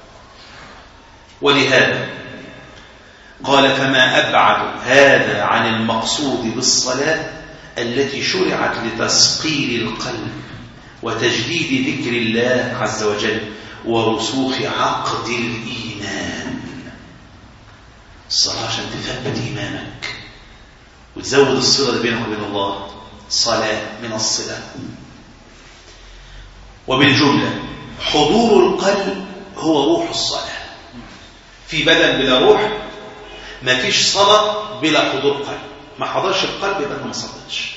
ولهذا قال فما أبعد هذا عن المقصود بالصلاة التي شرعت لتسقيل القلب وتجديد ذكر الله عز وجل ورسوخ عقد الإيمان الصلاة عشان تثبت إيمانك وتزود الصلة بينك وبين الله صلاة من الصلة وبالجملة حضور القلب هو روح الصلاة في بدن بلا روح ما فيش صلاة بلا حضور قلب ما حضرش القلب يبقى ما صلتش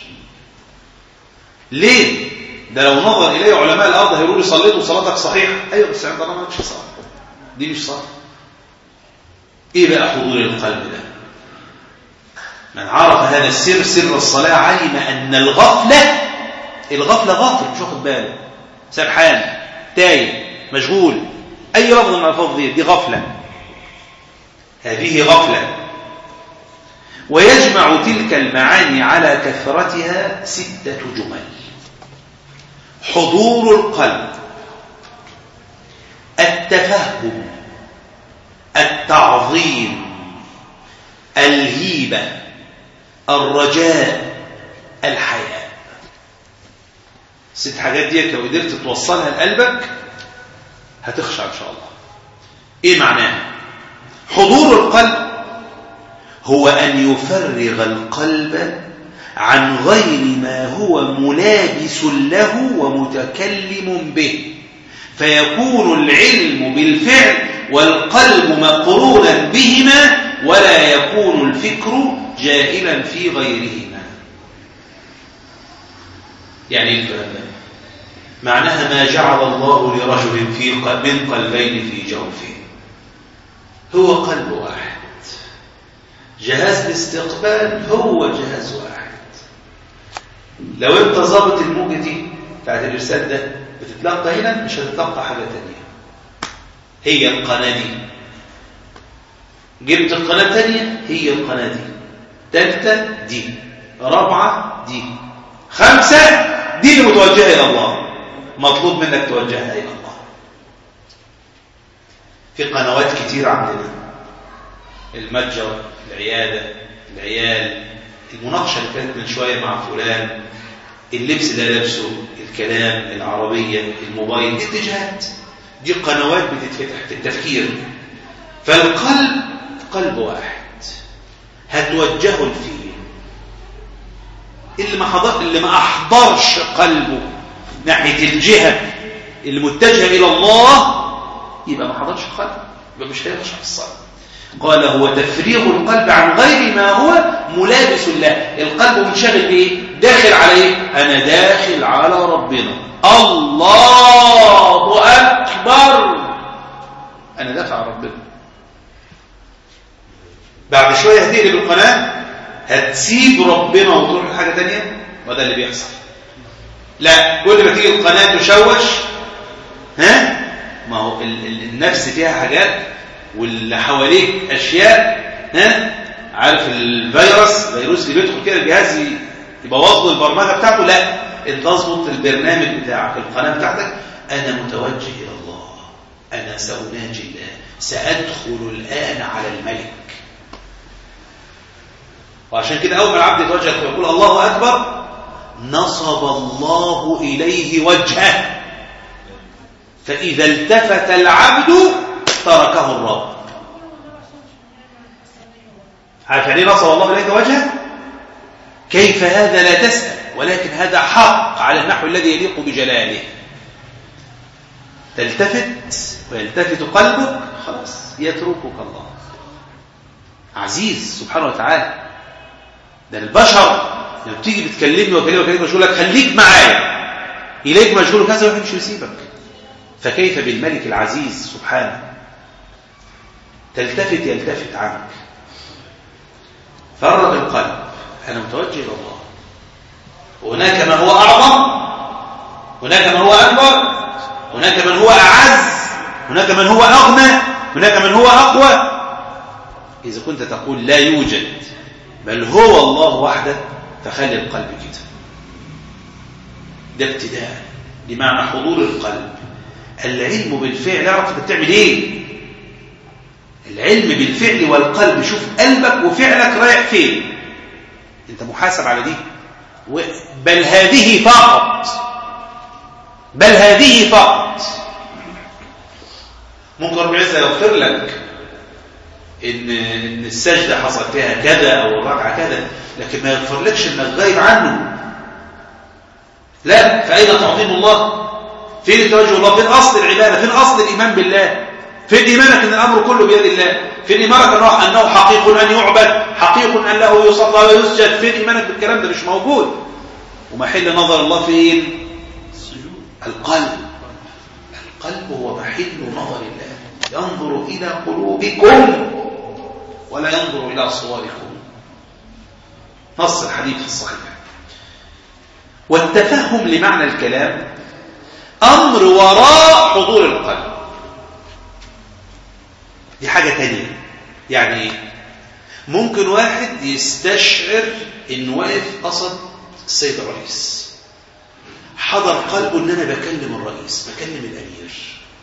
ليه ده لو نظر إليه علماء الأرض هيقولوا لي صليت وصلاتك صحيحة أيوة بس عند الله ما مش صلاة دي مش صلاة إيه بقى حضور القلب ده من عرف هذا السر سر الصلاة علم أن الغفلة الغفلة غافل مش واخد باله سرحان تايه مشغول أي لفظ من الألفاظ دي دي غفلة هذه غفلة ويجمع تلك المعاني على كثرتها ستة جمل حضور القلب التفهم التعظيم الهيبة الرجاء الحياء ست حاجات دي لو قدرت توصلها لقلبك هتخشع ان شاء الله ايه معناها حضور القلب هو ان يفرغ القلب عن غير ما هو ملابس له ومتكلم به فيكون العلم بالفعل والقلب مقرونا بهما ولا يكون الفكر جائلا في غيرهما يعني ايه الكلام ده معناها ما جعل الله لرجل في من قلبين في جوفه هو قلب واحد جهاز الاستقبال هو جهاز واحد لو انت ظابط الموجة دي بتاعت الارسال ده بتتلقى هنا مش هتتلقى حاجة تانية هي القناة دي جبت القناة تانية هي القناة دي تالتة دي رابعة دي خمسة دي اللي متوجهة إلى الله مطلوب منك توجهها إلى الله في قنوات كتير عندنا المتجر العيادة العيال المناقشة اللي كانت من شوية مع فلان اللبس ده لابسه الكلام العربية الموبايل دي اتجاهات دي قنوات بتتفتح في التفكير فالقلب قلب واحد هتوجهه لفين اللي ما حضر اللي ما احضرش قلبه ناحيه الجهه اللي متجهه الى الله يبقى ما حضرش قلبه يبقى مش هيخشع الصلاه قال هو تفريغ القلب عن غير ما هو ملابس له القلب منشغل بايه داخل على ايه انا داخل على ربنا الله اكبر انا دافع عن ربنا بعد شويه هتقلب القناه هتسيب ربنا وتروح لحاجه ثانيه وده اللي بيحصل لا كل ما تيجي القناه تشوش ها ما هو ال ال النفس فيها حاجات واللي حواليك اشياء ها عارف الفيروس فيروس اللي بيدخل كده الجهاز يبوظ له البرمجه بتاعته لا انت اظبط البرنامج بتاعك القناه بتاعتك انا متوجه الى الله انا ساناجي الله سادخل الان على الملك وعشان كده اول ما العبد يتوجه ويقول الله اكبر نصب الله اليه وجهه فاذا التفت العبد تركه الرب عارف يعني نصب الله اليك وجهه كيف هذا لا تسال ولكن هذا حق على النحو الذي يليق بجلاله تلتفت ويلتفت قلبك خلاص يتركك الله عزيز سبحانه وتعالى ده البشر لما بتيجي بتكلمني وكلمه وكلمه مشغول لك خليك معايا اليك مشغول كذا واحد مش يسيبك فكيف بالملك العزيز سبحانه تلتفت يلتفت عنك فرغ القلب انا متوجه الى الله هناك من هو اعظم هناك من هو اكبر هناك من هو اعز هناك من هو اغنى هناك من هو اقوى اذا كنت تقول لا يوجد بل هو الله وحده فخلي القلب كده ده ابتداء بمعنى حضور القلب العلم بالفعل اعرف انت بتعمل ايه العلم بالفعل والقلب شوف قلبك وفعلك رايح فين انت محاسب على دي بل هذه فقط بل هذه فقط ممكن رب العزة يغفر لك إن, إن السجدة حصل فيها كذا أو الركعة كذا لكن ما يغفر لكش إنك غايب عنه لا فأين تعظيم الله فين توجه الله فين أصل العبادة فين أصل الإيمان بالله فين إيمانك أن الأمر كله بيد الله فين إيمانك أنه حقيق أن يعبد حقيق أن له يصلى ويسجد فين إيمانك بالكلام ده مش موجود ومحل نظر الله فين القلب القلب هو محل نظر الله ينظر إلى قلوبكم ولا ينظر إلى صوركم نص الحديث في الصحيح والتفهم لمعنى الكلام أمر وراء حضور القلب دي حاجة تانية يعني ايه ممكن واحد يستشعر انه واقف قصد السيد الرئيس حضر قلبه ان انا بكلم الرئيس بكلم الامير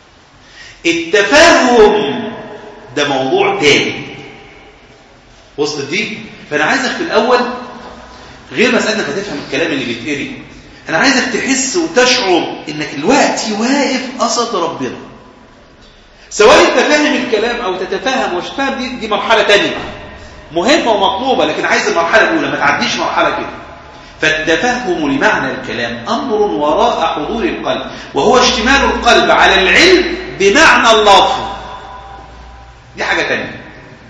التفاهم ده موضوع تاني وسط دي فانا عايزك في الاول غير مسألة انك هتفهم الكلام اللي بيتقري انا عايزك تحس وتشعر انك دلوقتي واقف قصد ربنا سواء انت فاهم الكلام او تتفهم ومش فاهم دي دي مرحله تانية مهمه ومطلوبه لكن عايز المرحله الاولى ما تعديش مرحله كده فالتفهم لمعنى الكلام امر وراء حضور القلب وهو اشتمال القلب على العلم بمعنى اللفظ دي حاجه تانية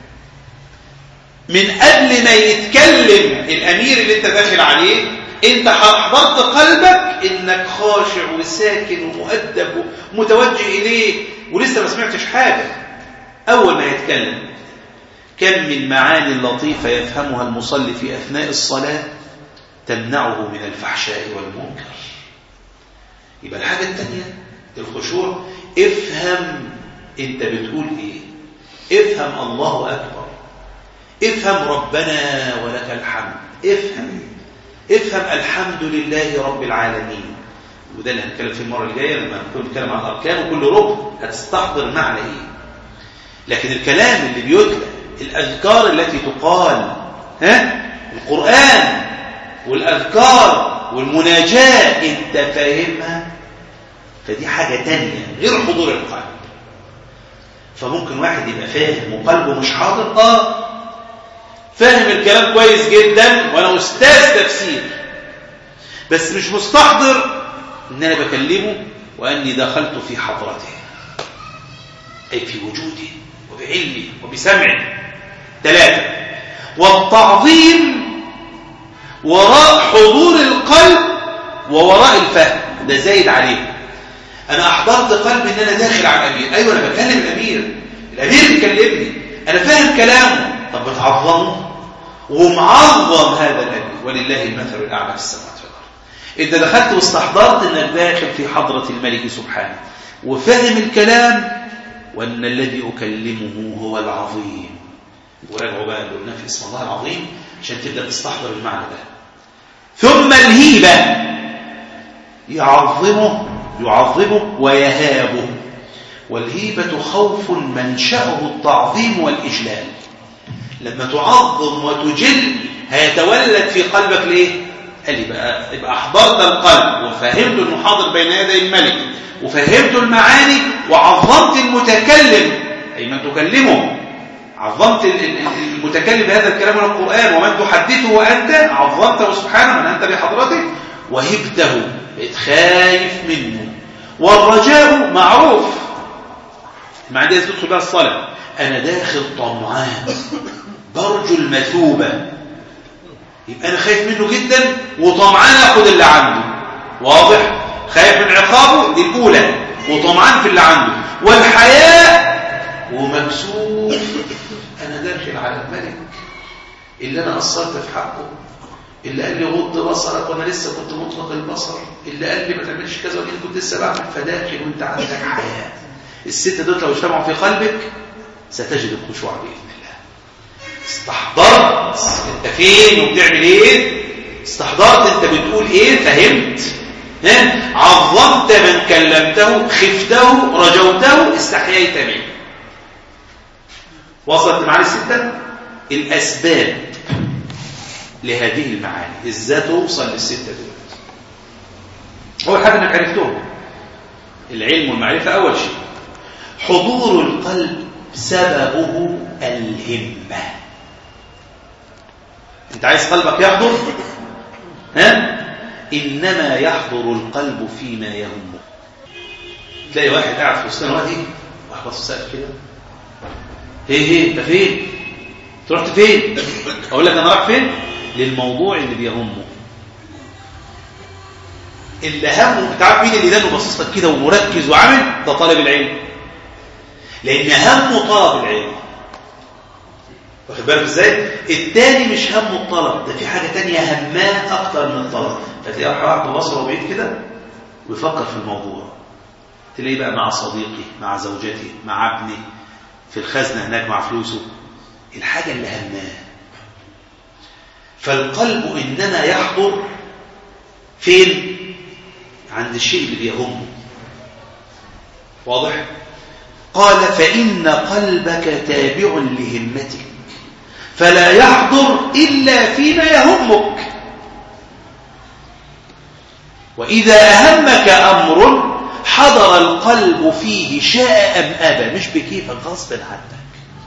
من قبل ما يتكلم الامير اللي انت داخل عليه انت حضرت قلبك انك خاشع وساكن ومؤدب ومتوجه اليه ولسه ما سمعتش حاجه اول ما يتكلم كم من معاني لطيفه يفهمها المصلي في اثناء الصلاه تمنعه من الفحشاء والمنكر يبقى الحاجه الثانيه الخشوع افهم انت بتقول ايه افهم الله اكبر افهم ربنا ولك الحمد افهم افهم الحمد لله رب العالمين وده اللي هنتكلم فيه المره الجايه لما نكون بنتكلم عن الاركان وكل ركن هتستحضر معنى ايه لكن الكلام اللي بيتلى الاذكار التي تقال ها القران والاذكار والمناجاه انت فاهمها فدي حاجه تانية غير حضور القلب فممكن واحد يبقى فاهم وقلبه مش حاضر اه فاهم الكلام كويس جدا وانا استاذ تفسير بس مش مستحضر ان انا بكلمه واني دخلت في حضرته اي في وجوده وبعلمه وبسمعه ثلاثه والتعظيم وراء حضور القلب ووراء الفهم ده زايد عليه انا احضرت قلبي ان انا داخل على الامير ايوه انا بكلم الامير الامير بيكلمني انا فاهم كلامه طب بتعظمه ومعظم هذا الامير ولله المثل الاعلى في السماوات والارض انت دخلت واستحضرت انك داخل في حضره الملك سبحانه وفهم الكلام وان الذي اكلمه هو العظيم وراجعوا بقى قلنا في اسم الله العظيم عشان تبدا تستحضر المعنى ده ثم الهيبه يعظمه يعظمه ويهابه والهيبة خوف منشأه التعظيم والإجلال لما تعظم وتجل هيتولد في قلبك ليه؟ قال يبقى, يبقى أحضرت القلب وفهمت أنه حاضر بين يدي الملك وفهمت المعاني وعظمت المتكلم أي من تكلمه عظمت المتكلم بهذا الكلام من القرآن ومن تحدثه أنت عظمته سبحانه من أنت بحضرته وهبته بقيت خايف منه والرجاء معروف مع دي تدخل بقى الصلاة أنا داخل طمعان برجو المثوبة يبقى أنا خايف منه جدا وطمعان أخذ اللي عنده واضح خايف من عقابه دي الأولى وطمعان في اللي عنده والحياء ومكسوف أنا داخل على الملك اللي أنا قصرت في حقه اللي قال لي غض بصرك وانا لسه كنت مطلق البصر اللي قال لي ما تعملش كذا وانا كنت لسه بعمل فداخل وانت عندك حياه الست دول لو اجتمعوا في قلبك ستجد الخشوع باذن الله استحضرت انت فين وبتعمل ايه استحضرت انت بتقول ايه فهمت ها عظمت من كلمته خفته رجوته استحييت به وصلت معاني السته الاسباب لهذه المعاني ازاي توصل للستة دول اول حاجه انك عرفتهم العلم والمعرفة أول شيء حضور القلب سببه الهمة انت عايز قلبك يحضر ها إنما يحضر القلب فيما يهمه تلاقي واحد قاعد في وسطنا واحد ايه واحد بص سقف كده ايه ايه انت فين انت رحت فين اقول لك انا رايح فين للموضوع اللي بيهمه اللي همه انت عارف مين اللي ده باصص لك كده ومركز وعامل ده طالب العلم لان همه طلب العلم واخد بالك ازاي التاني مش همه الطلب ده في حاجه تانية هماه اكتر من الطلب فتلاقيه راح ببصره بعيد كده ويفكر في الموضوع تلاقيه بقى مع صديقي مع زوجتي مع ابني في الخزنه هناك مع فلوسه الحاجه اللي هماه فالقلب انما يحضر فين عند الشيء اللي بيهمه واضح قال فإن قلبك تابع لهمتك فلا يحضر إلا فيما يهمك وإذا أهمك أمر حضر القلب فيه شاء أم أبى مش بكيفك غصب عنك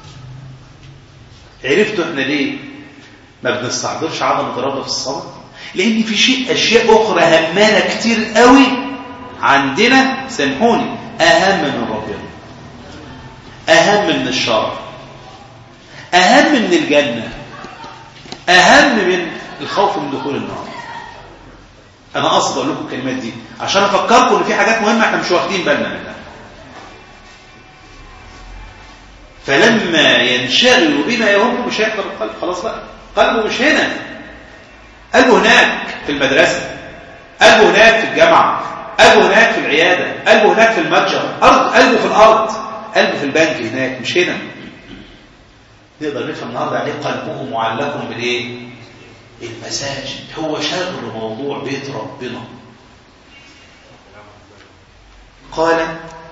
عرفتوا احنا ليه ما بنستحضرش عدم الرغبة في الصلاة لأن في شيء أشياء أخرى همانا كتير قوي عندنا سامحوني أهم من ربنا أهم من الشرع أهم من الجنة أهم من الخوف من دخول النار أنا قصد أقول لكم الكلمات دي عشان أفكركم إن في حاجات مهمة إحنا مش واخدين بالنا منها فلما ينشغل بما يهم مش هيقدر القلب خلاص بقى قلبه مش هنا قلبه هناك في المدرسة قلبه هناك في الجامعة قلبه هناك في العيادة قلبه هناك في المتجر أرض قلبه في الأرض قلبه في البنك هناك مش هنا نقدر نفهم النهارده عليه قلبه معلق بالايه المساجد هو شاغل موضوع بيت ربنا قال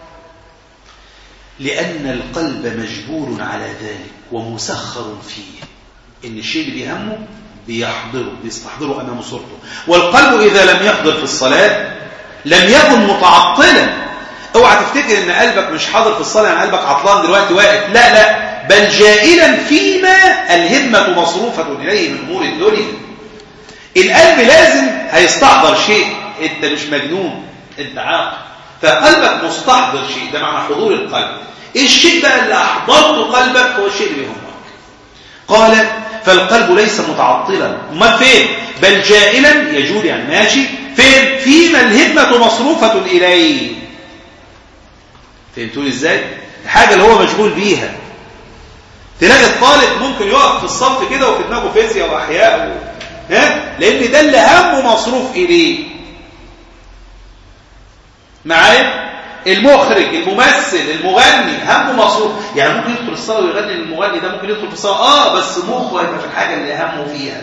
لأن القلب مجبور على ذلك ومسخر فيه إن الشيء اللي بيهمه بيحضره بيستحضره أمام صورته والقلب إذا لم يحضر في الصلاة لم يكن متعطلا اوعى تفتكر ان قلبك مش حاضر في الصلاه يعني قلبك عطلان دلوقتي واقف لا لا بل جائلا فيما الهمه مصروفه اليه من امور الدنيا القلب لازم هيستحضر شيء انت مش مجنون انت عاقل فقلبك مستحضر شيء ده معنى حضور القلب ايه الشيء بقى اللي احضرته قلبك هو الشيء اللي يهمك قال فالقلب ليس متعطلا ما فين بل جائلا يجول يعني ماشي فين فيما الهمه مصروفه اليه فهمتوا ازاي الحاجه اللي هو مشغول بيها تلاقي الطالب ممكن يقف في الصف كده وفي دماغه فيزياء واحياء و... ها لان ده اللي همه مصروف اليه معايا المخرج الممثل المغني همه مصروف يعني ممكن يدخل الصلاه ويغني للمغني ده ممكن يدخل في الصلاه اه بس مخه هيبقى في الحاجه اللي همه فيها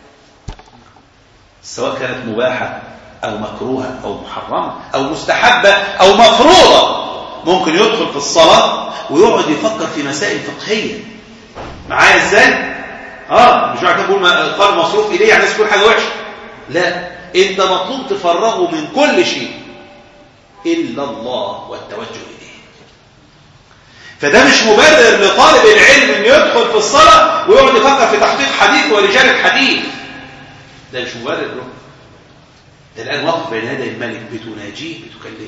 سواء كانت مباحه او مكروهه او محرمه او مستحبه او مفروضه ممكن يدخل في الصلاة ويقعد يفكر في مسائل فقهية معايا ازاي اه مش واحد تقول قال مصروف اليه يعني تكون حاجة وحشة لا انت مطلوب تفرغه من كل شيء الا الله والتوجه اليه فده مش مبرر لطالب العلم ان يدخل في الصلاة ويقعد يفكر في تحقيق حديث ورجال الحديث ده مش مبرر له ده الان واقف بين يدي الملك بتناجيه بتكلمه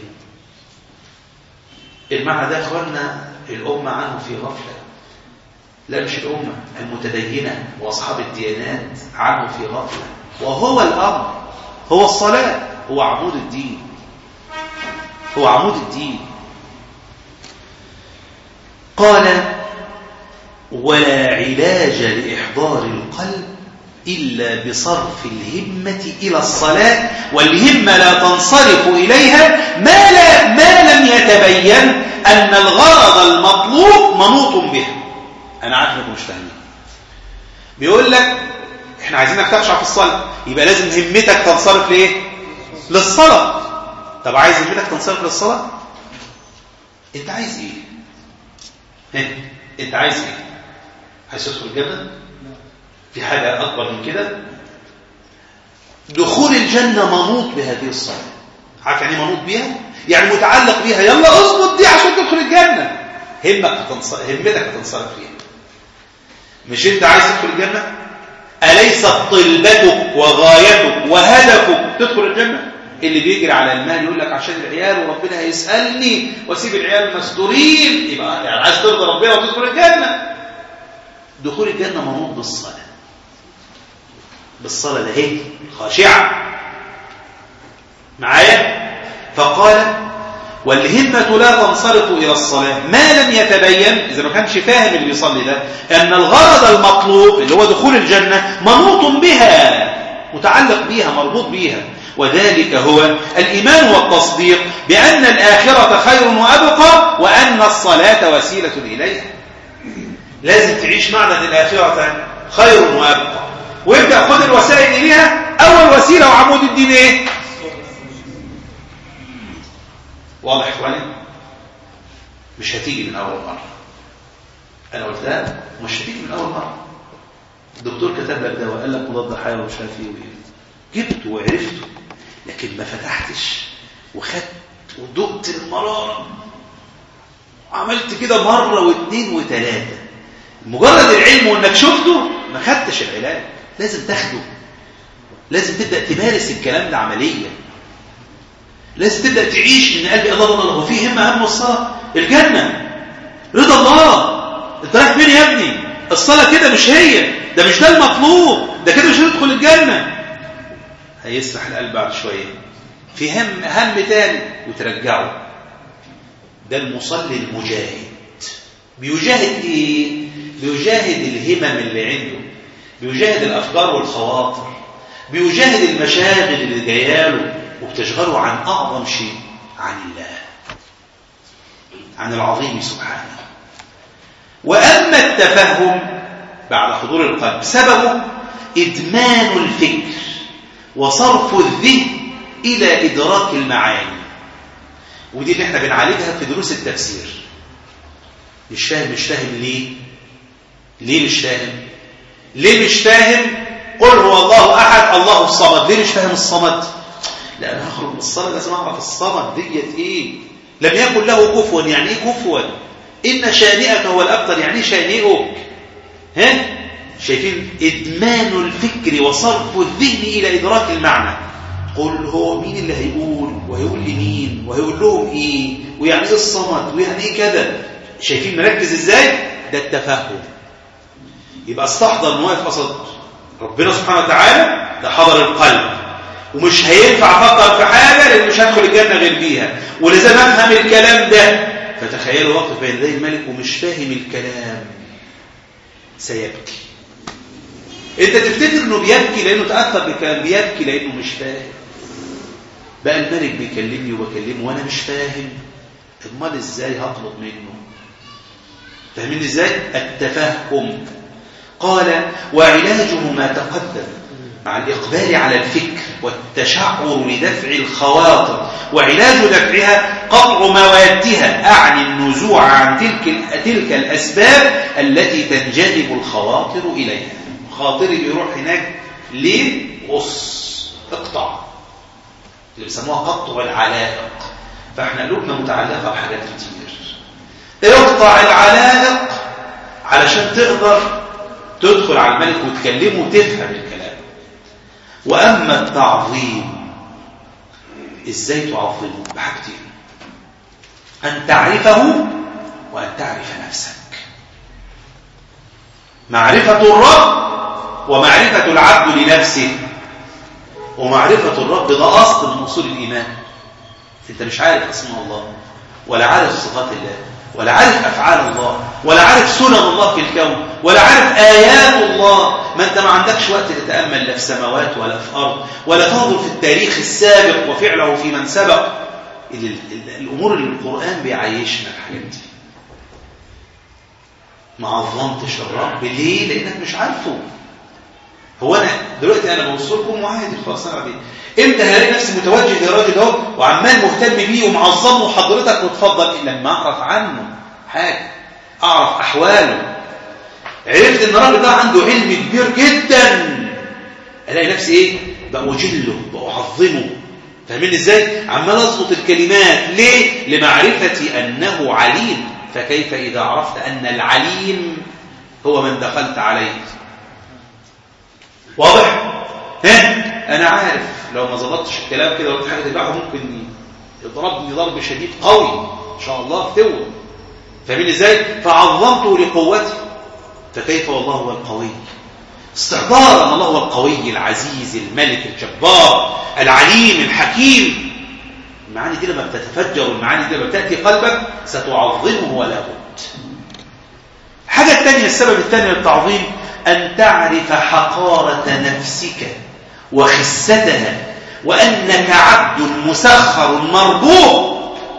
المعنى ده اخواننا الأمة عنه في غفلة لا مش الأمة المتدينة وأصحاب الديانات عنه في غفلة وهو الأمر هو الصلاة هو عمود الدين هو عمود الدين قال ولا علاج لإحضار القلب إلا بصرف الهمة إلى الصلاة والهمة لا تنصرف إليها ما, لا ما لم يتبين أن الغرض المطلوب منوط به أنا عارف أنكم مش فاهمين بيقول لك إحنا عايزينك تخشع في الصلاة يبقى لازم همتك تنصرف لإيه؟ للصلاة طب عايز همتك تنصرف للصلاة؟ أنت عايز إيه؟ أنت عايز إيه؟ عايز تدخل الجنة؟ في حاجة أكبر من كده دخول الجنة منوط بهذه الصلاة عارف يعني منوط بيها يعني متعلق بيها يلا اظبط دي عشان تدخل الجنة همك هتنصرف همتك هتنصرف فيها مش انت عايز تدخل الجنة أليست طلبتك وغايتك وهدفك تدخل الجنة اللي بيجري على المال يقول لك عشان العيال وربنا هيسألني واسيب العيال مستورين يبقى يعني عايز ترضى ربنا وتدخل الجنة دخول الجنة منوط بالصلاة بالصلاة ده هيك خاشعة معايا فقال والهمة لا تنصرف إلى الصلاة ما لم يتبين إذا ما كانش فاهم اللي بيصلي ده أن الغرض المطلوب اللي هو دخول الجنة منوط بها متعلق بها مربوط بها وذلك هو الإيمان والتصديق بأن الآخرة خير وأبقى وأن الصلاة وسيلة إليها لازم تعيش معنى أن الآخرة خير وأبقى ويبدأ خذ الوسائل إليها أول وسيلة وعمود الدين إيه؟ واضح إخواني؟ مش هتيجي من أول مرة أنا قلتها مش هتيجي من أول مرة الدكتور كتب لك دواء قال لك مضاد حيوي ومش عارف ايه وايه جبته وعرفته لكن ما فتحتش وخدت ودقت المرارة عملت كده مرة واثنين وثلاثة مجرد العلم وانك شفته ما خدتش العلاج لازم تاخده لازم تبدأ تمارس الكلام ده عمليا لازم تبدأ تعيش من قلب الله الله هو في همة هم الصلاة الجنة رضا الله انت رايح فين يا ابني الصلاة كده مش هي ده مش ده المطلوب ده كده مش هتدخل الجنة هيسرح القلب بعد شوية في هم هم تاني وترجعه ده المصلي المجاهد بيجاهد ايه بيجاهد الهمم اللي عنده بيجاهد الافكار والخواطر بيجاهد المشاغل اللي جاياله وبتشغله عن اعظم شيء عن الله عن العظيم سبحانه واما التفهم بعد حضور القلب سببه ادمان الفكر وصرف الذهن الى ادراك المعاني ودي اللي احنا بنعالجها في دروس التفسير مش فاهم مش فاهم ليه ليه مش فاهم ليه مش فاهم قل هو الله احد الله الصمد ليه مش فاهم الصمد لا انا هخرج من الصلاه لازم اعرف الصمد ديت ايه لم يكن له كفوا يعني ايه كفوا ان شانئك هو الابتر يعني ايه شانئك ها شايفين ادمان الفكر وصرف الذهن الى ادراك المعنى قل هو مين اللي هيقول وهيقول لمين وهيقول لهم ايه ويعني ايه الصمد ويعني ايه كذا شايفين مركز ازاي ده التفهم يبقى استحضر ان واقف قصد ربنا سبحانه وتعالى ده حضر القلب ومش هينفع افكر في حاجه لان مش هدخل الجنه غير بيها ولازم افهم الكلام ده فتخيلوا واقف بين يدي الملك ومش فاهم الكلام سيبكي انت تفتكر انه بيبكي لانه تاثر بالكلام بيبكي لانه مش فاهم بقى الملك بيكلمني وبكلمه وانا مش فاهم امال ازاي هطلب منه فاهمين ازاي التفهم قال وعلاجه ما تقدم مع الإقبال على الفكر والتشعر لدفع الخواطر وعلاج دفعها قطع موادها أعني النزوع عن تلك, تلك الأسباب التي تنجذب الخواطر إليها خاطري بيروح هناك ليه قص اقطع اللي بيسموها قطع العلائق فاحنا قلوبنا متعلقة بحاجات كتير اقطع العلائق علشان تقدر تدخل على الملك وتكلمه وتفهم الكلام وأما التعظيم إزاي تعظمه بحاجتين أن تعرفه وأن تعرف نفسك معرفة الرب ومعرفة العبد لنفسه ومعرفة الرب ده أصل من أصول الإيمان أنت مش عارف اسم الله ولا عارف صفات الله ولا عارف أفعال الله ولا عارف سنن الله في الكون ولا عارف آيات الله ما أنت ما عندكش وقت تتأمل لا في سماوات ولا في أرض ولا تنظر في التاريخ السابق وفعله في من سبق الأمور اللي القرآن بيعيشنا الحاجات دي ما عظمتش الرب ليه؟ لأنك مش عارفه هو أنا دلوقتي أنا بوصلكم وعادي خلاص أنا عادي امتى هلاقي نفسي متوجه للراجل ده وعمال مهتم بيه ومعظمه حضرتك وتفضل لما اعرف عنه حاجه اعرف احواله عرفت ان الراجل ده عنده علم كبير جدا الاقي نفسي ايه باجله باعظمه فاهمين ازاي عمال اظبط الكلمات ليه لمعرفة انه عليم فكيف اذا عرفت ان العليم هو من دخلت عليه واضح ها انا عارف لو ما ظبطتش الكلام كده وقلت حاجه تبعها ممكن يضربني ضرب شديد قوي ان شاء الله افتوى فاهمين ازاي فعظمته لقوتي فكيف والله هو القوي استحضار ان الله هو القوي العزيز الملك الجبار العليم الحكيم المعاني دي لما بتتفجر المعاني دي لما بتاتي قلبك ستعظمه ولا بد الحاجه الثانيه السبب الثاني للتعظيم ان تعرف حقاره نفسك وخستها وانك عبد مسخر مربوط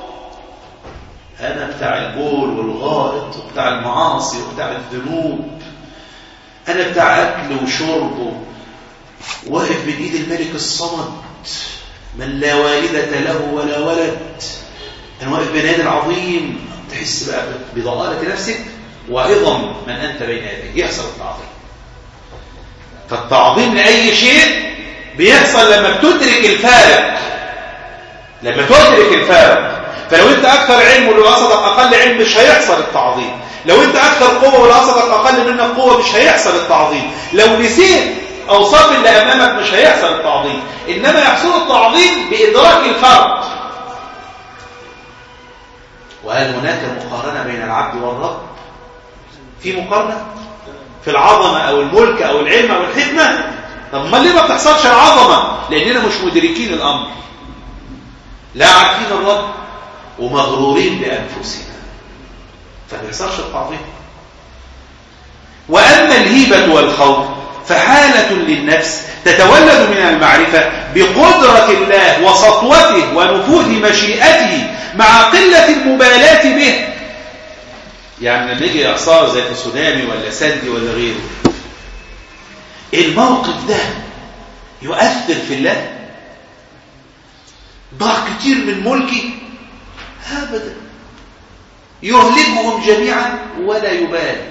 انا بتاع البول والغائط وبتاع المعاصي وبتاع الذنوب أنا بتاع أكل وشرب واقف بين إيد الملك الصمد من لا والدة له ولا ولد أنا واقف بين يد العظيم تحس بقى بضلالة نفسك وعظم من أنت بين يديه يحصل التعظيم فالتعظيم لأي شيء بيحصل لما بتدرك الفارق لما تدرك الفارق فلو انت اكثر علم ولو قصدك اقل علم مش هيحصل التعظيم لو انت اكثر قوه ولو قصدك اقل منك قوه مش هيحصل التعظيم لو نسيت اوصاف اللي امامك مش هيحصل التعظيم انما يحصل التعظيم بادراك الفرق وهل هناك مقارنه بين العبد والرب في مقارنه في العظمه او الملك او العلم او الحكمه طب ما ليه ما بتحصلش العظمه لاننا مش مدركين الامر لا عارفين الرب ومغرورين بانفسنا فما يحصلش التعظيم واما الهيبه والخوف فحاله للنفس تتولد من المعرفه بقدره الله وسطوته ونفوذ مشيئته مع قله المبالاه به يعني لما يجي اعصار زي تسونامي ولا سندي ولا غيره الموقف ده يؤثر في الله ضاع كتير من ملكي ابدا يهلكهم جميعا ولا يبالي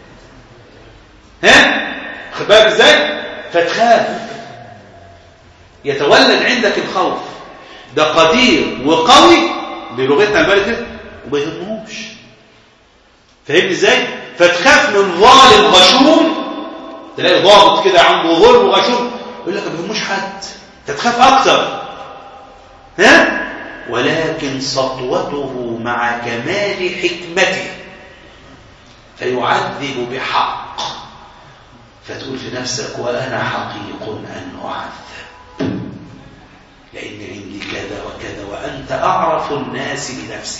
ها خد بالك ازاي فتخاف يتولد عندك الخوف ده قدير وقوي بلغتنا الملكه وما يهمهمش فاهمني ازاي فتخاف من ظالم غشوم تلاقي ضابط كده عنده ظلم وغشوم يقول لك ما بيهموش حد تتخاف اكتر ها ولكن سطوته مع كمال حكمته فيعذب بحق فتقول في نفسك وأنا حقيق أن أعذب لأن عندي كذا وكذا وأنت أعرف الناس بنفسك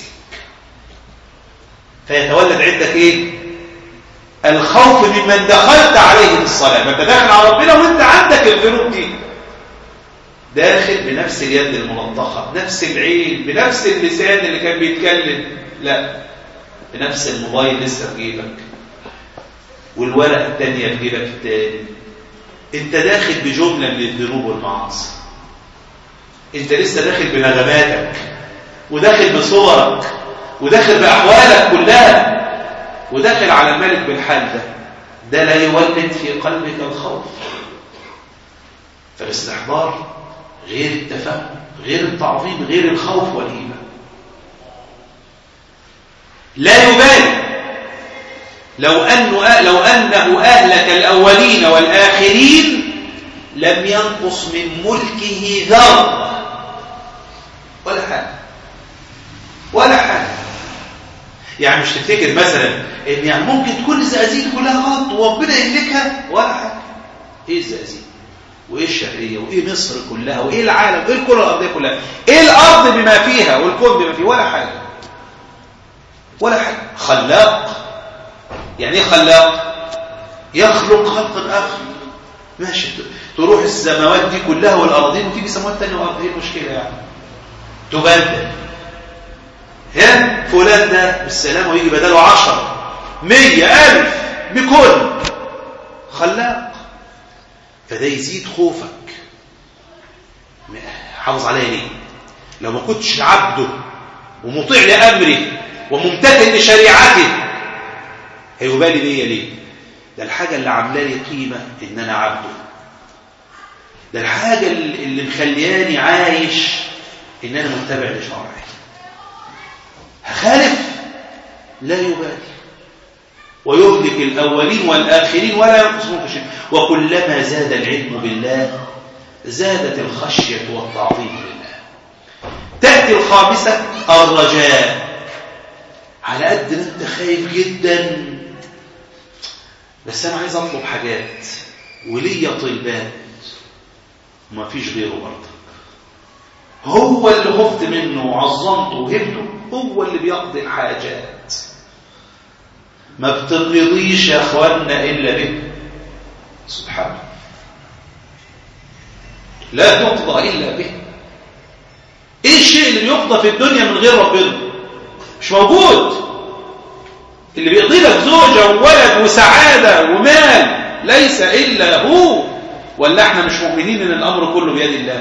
فيتولد عندك إيه الخوف ممن دخلت عليه بالصلاة ما انت داخل على ربنا وانت عندك الذنوب دي داخل بنفس اليد الملطخة بنفس العين بنفس اللسان اللي كان بيتكلم لا بنفس الموبايل لسه في جيبك والورقة التانية في جيبك التاني انت داخل بجملة من الذنوب والمعاصي انت لسه داخل بنغماتك وداخل بصورك وداخل بأحوالك كلها وداخل على الملك بالحال ده ده لا يولد في قلبك الخوف فالاستحضار غير التفهم غير التعظيم غير الخوف والهيبة لا يبالي لو أنه, لو أنه أهلك الأولين والآخرين لم ينقص من ملكه ذرة ولا حاجة ولا حاجة يعني مش تفتكر مثلا ان يعني ممكن تكون الزقازيق كلها غلط وربنا يهلكها ولا حاجة ايه الزقازيق وايه الشهرية وايه مصر كلها وايه العالم وايه الكرة الارضية كلها ايه الارض بما فيها والكون بما فيه ولا حاجة ولا حاجة خلاق يعني ايه خلاق يخلق خلقا اخر ماشي تروح السماوات دي كلها والارضين وتيجي سماوات تانية وارض ايه المشكلة يعني تبدل ها فلان ده بالسلامة ويجي بداله عشر مية ألف بكل خلاق فده يزيد خوفك حافظ عليا ليه لو ما كنتش عبده ومطيع لأمره وممتثل لشريعته هيبالي بيا ليه ده الحاجة اللي عامله لي قيمة إن أنا عبده ده الحاجة اللي مخلياني عايش إن أنا متبع لشرعي هخالف لا يبالي ويهلك الأولين والآخرين ولا ينقص منه شيء وكلما زاد العلم بالله زادت الخشية والتعظيم لله تأتي الخامسة الرجاء على قد ما انت خايف جدا بس انا عايز اطلب حاجات وليا طلبات وما فيش غيره برضك هو اللي خفت منه وعظمته وهبته هو اللي بيقضي الحاجات ما بتقضيش يا اخوانا الا به سبحانه لا تقضى الا به ايه الشيء اللي بيقضى في الدنيا من غير ربنا مش موجود اللي بيقضي لك زوجة وولد وسعادة ومال ليس إلا هو ولا احنا مش مؤمنين ان الأمر كله بيد الله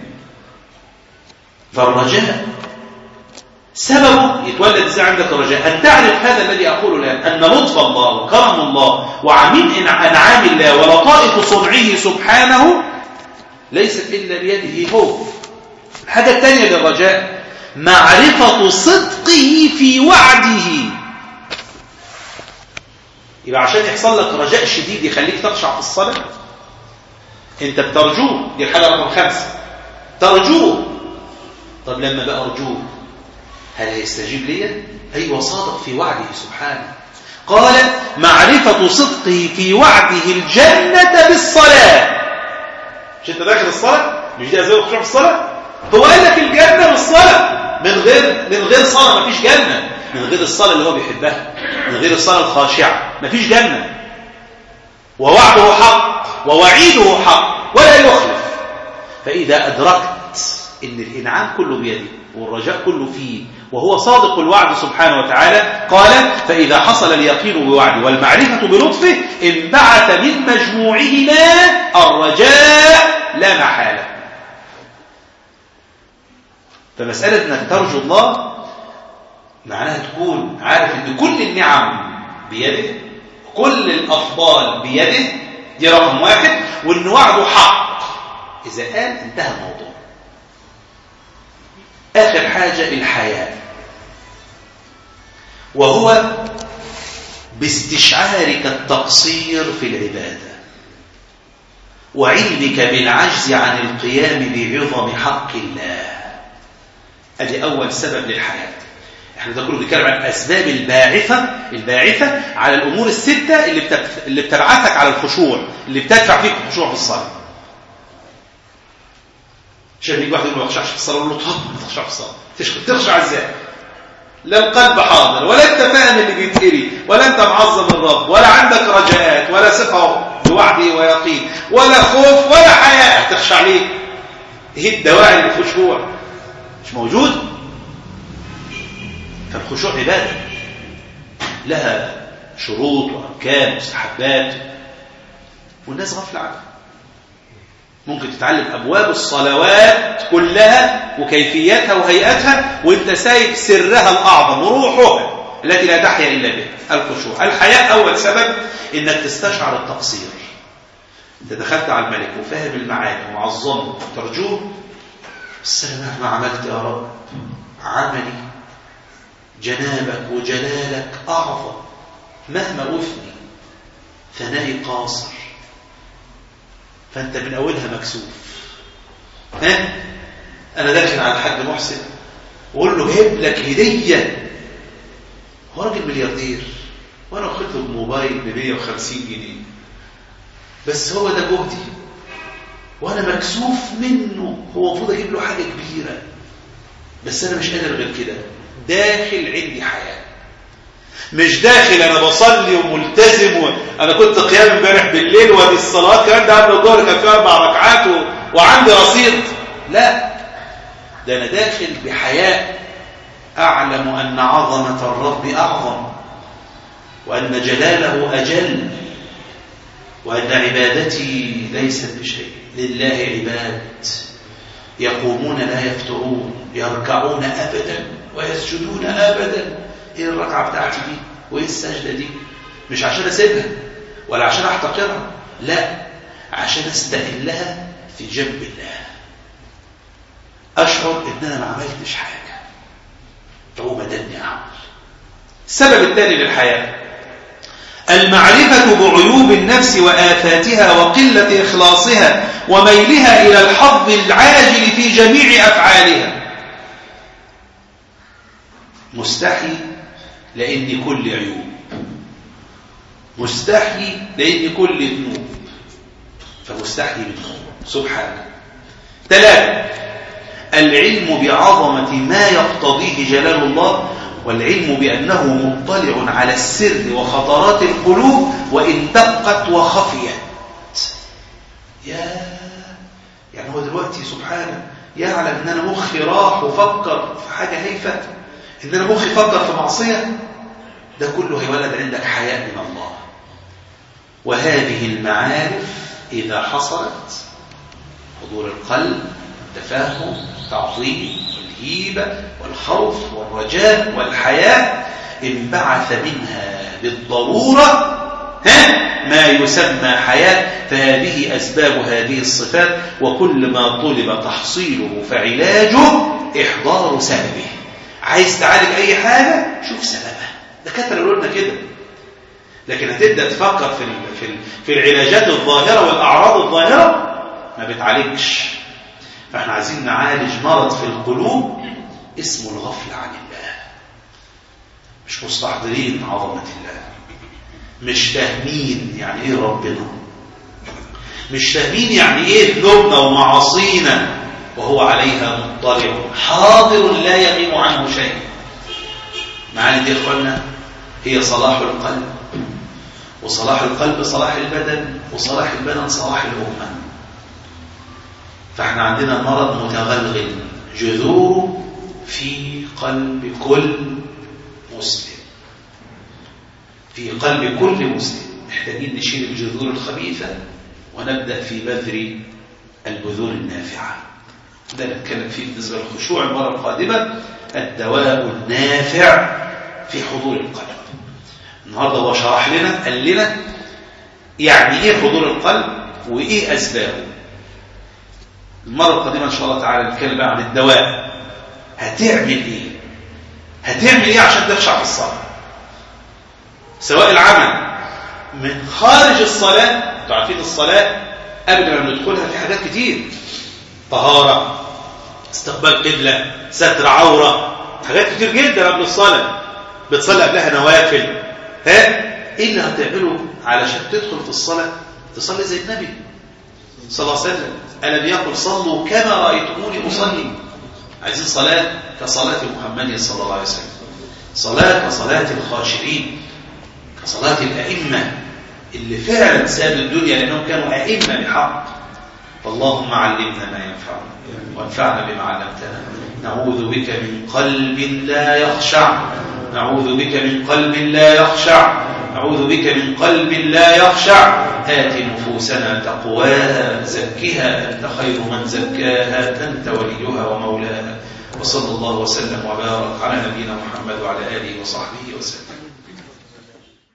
فالرجاء سببه يتولد ازاي عندك الرجاء أن تعرف هذا الذي أقوله الآن أن لطف الله وكرم الله وعميم أنعام الله ولطائف صنعه سبحانه ليست إلا بيده هو الحاجة الثانية للرجاء معرفة صدقه في وعده يبقى عشان يحصل لك رجاء شديد يخليك تخشع في الصلاة انت بترجوه دي الحاجة رقم خمسة ترجوه طب لما بقى أرجوه هل هيستجيب لي أيوة صادق في وعده سبحانه قال معرفة صدقه في وعده الجنة بالصلاة مش انت داخل الصلاة مش دي أزاوية خشوع في الصلاة هو قال لك الجنة بالصلاة من غير من غير صلاة مفيش جنة من غير الصلاة اللي هو بيحبها من غير الصلاة الخاشعة مفيش جنة ووعده حق ووعيده حق ولا يخلف فإذا أدركت إن الإنعام كله بيده والرجاء كله فيه وهو صادق الوعد سبحانه وتعالى قال فإذا حصل اليقين بوعده والمعرفة بلطفه انبعث من مجموعهما الرجاء لا محالة فمسألة أنك ترجو الله معناها تكون عارف أن كل النعم بيده كل الأفضال بيده دي رقم واحد وأن وعده حق إذا قال انتهى الموضوع آخر حاجة الحياة وهو باستشعارك التقصير في العبادة وعلمك بالعجز عن القيام بعظم حق الله ادي اول سبب للحياه احنا ده كله بنتكلم عن الاسباب الباعثه الباعثه على الامور السته اللي بتبت... اللي بتبعثك على الخشوع اللي بتدفع فيك الخشوع في الصلاه عشان يجي واحد يقول ما تخشعش في الصلاه يقول له طب ما تخشعش في الصلاه تخشع ازاي لا القلب حاضر ولا انت فاهم اللي بيتقري ولا انت معظم الرب ولا عندك رجاءات ولا ثقه بوعده ويقين ولا خوف ولا حياء تخشع ليه ايه الدواعي للخشوع مش موجود فالخشوع عبادة لها شروط وأركان ومستحبات والناس غفلة عنها ممكن تتعلم أبواب الصلوات كلها وكيفيتها وهيئتها وانت سايب سرها الأعظم وروحها التي لا تحيا إلا به الخشوع الحياء أول سبب إنك تستشعر التقصير انت دخلت على الملك وفاهم المعاني ومعظمه وترجوه بس انا مهما عملت يا رب عملي جنابك وجلالك اعظم مهما افني ثنائي قاصر فانت من اولها مكسوف ها انا داخل على الحاج محسن واقول له جايب لك هديه هو راجل ملياردير وانا واخد له موبايل ب 150 جنيه بس هو ده جهدي وانا مكسوف منه هو المفروض اجيب له حاجه كبيره بس انا مش قادر غير كده داخل عندي حياه مش داخل انا بصلي وملتزم و... انا كنت قيام امبارح بالليل وادي الصلاه كمان ده قبل الظهر كان فيها اربع ركعات و... وعندي رصيد لا ده انا داخل بحياء اعلم ان عظمه الرب اعظم وان جلاله اجل وأن عبادتي ليست بشيء لله عباد يقومون لا يفترون يركعون أبدا ويسجدون أبدا إيه الركعة بتاعتي دي وإيه السجدة دي مش عشان أسيبها ولا عشان أحتقرها لا عشان أستقلها في جنب الله أشعر إن أنا ما عملتش حاجة فهو بدني أعمل السبب الثاني للحياة المعرفة بعيوب النفس وآفاتها وقلة إخلاصها وميلها إلى الحظ العاجل في جميع أفعالها مستحي لأني كل عيوب مستحي لأني كل ذنوب فمستحي منه سبحانه ثلاثة العلم بعظمة ما يقتضيه جلال الله والعلم بأنه مطلع على السر وخطرات القلوب وإن دقت وخفيت يا يعني هو دلوقتي سبحانه يعلم ان انا مخي راح وفكر في حاجه هيفه ان انا مخي فكر في معصيه ده كله هيولد عندك حياء من الله وهذه المعارف اذا حصلت حضور القلب التفاهم التعظيم والهيبه والخوف والرجاء والحياء انبعث منها بالضروره ها ما يسمى حياة فهذه أسباب هذه الصفات وكل ما طلب تحصيله فعلاجه إحضار سببه عايز تعالج أي حاجة شوف سببها دكاترة يقولوا لنا كده لكن هتبدأ تفكر في في في العلاجات الظاهرة والأعراض الظاهرة ما بتعالجش فاحنا عايزين نعالج مرض في القلوب اسمه الغفلة عن الله مش مستحضرين عظمة الله مش فاهمين يعني ايه ربنا مش فاهمين يعني ايه ذنوبنا ومعاصينا وهو عليها مطلع حاضر لا يغيب عنه شيء معاني دي اخوانا هي صلاح القلب وصلاح القلب صلاح البدن وصلاح البدن صلاح الأمة فاحنا عندنا مرض متغلغل جذوره في قلب كل مسلم في قلب كل مسلم محتاجين نشيل الجذور الخبيثة ونبدأ في بذر البذور النافعة ده نتكلم فيه بالنسبة للخشوع المرة القادمة الدواء النافع في حضور القلب النهاردة هو شرح لنا قال لنا يعني ايه حضور القلب وايه اسبابه المرة القادمة ان شاء الله تعالى نتكلم بقى عن الدواء هتعمل ايه هتعمل ايه عشان تخشع في الصلاة سواء العمل من خارج الصلاة انتوا عارفين الصلاة قبل ما ندخلها في حاجات كتير طهارة استقبال قبلة ستر عورة حاجات كتير جدا قبل الصلاة بتصلي قبلها نوافل ها ايه اللي هتعمله علشان تدخل في الصلاة تصلي زي النبي صلى الله عليه وسلم ألم يقل صلوا كما رأيتموني أصلي عايزين صلاة كصلاة محمد صلى الله عليه وسلم صلاة كصلاة الخاشعين كصلاة الأئمة اللي فعلا سادوا الدنيا لأنهم كانوا أئمة بحق فاللهم علمنا ما ينفعنا وانفعنا بما علمتنا نعوذ بك من قلب لا يخشع نعوذ بك من قلب لا يخشع نعوذ بك من قلب لا يخشع آت نفوسنا تقواها زكها أنت خير من زكاها أنت وليها ومولاها وصلى الله وسلم وبارك على نبينا محمد وعلى آله وصحبه وسلم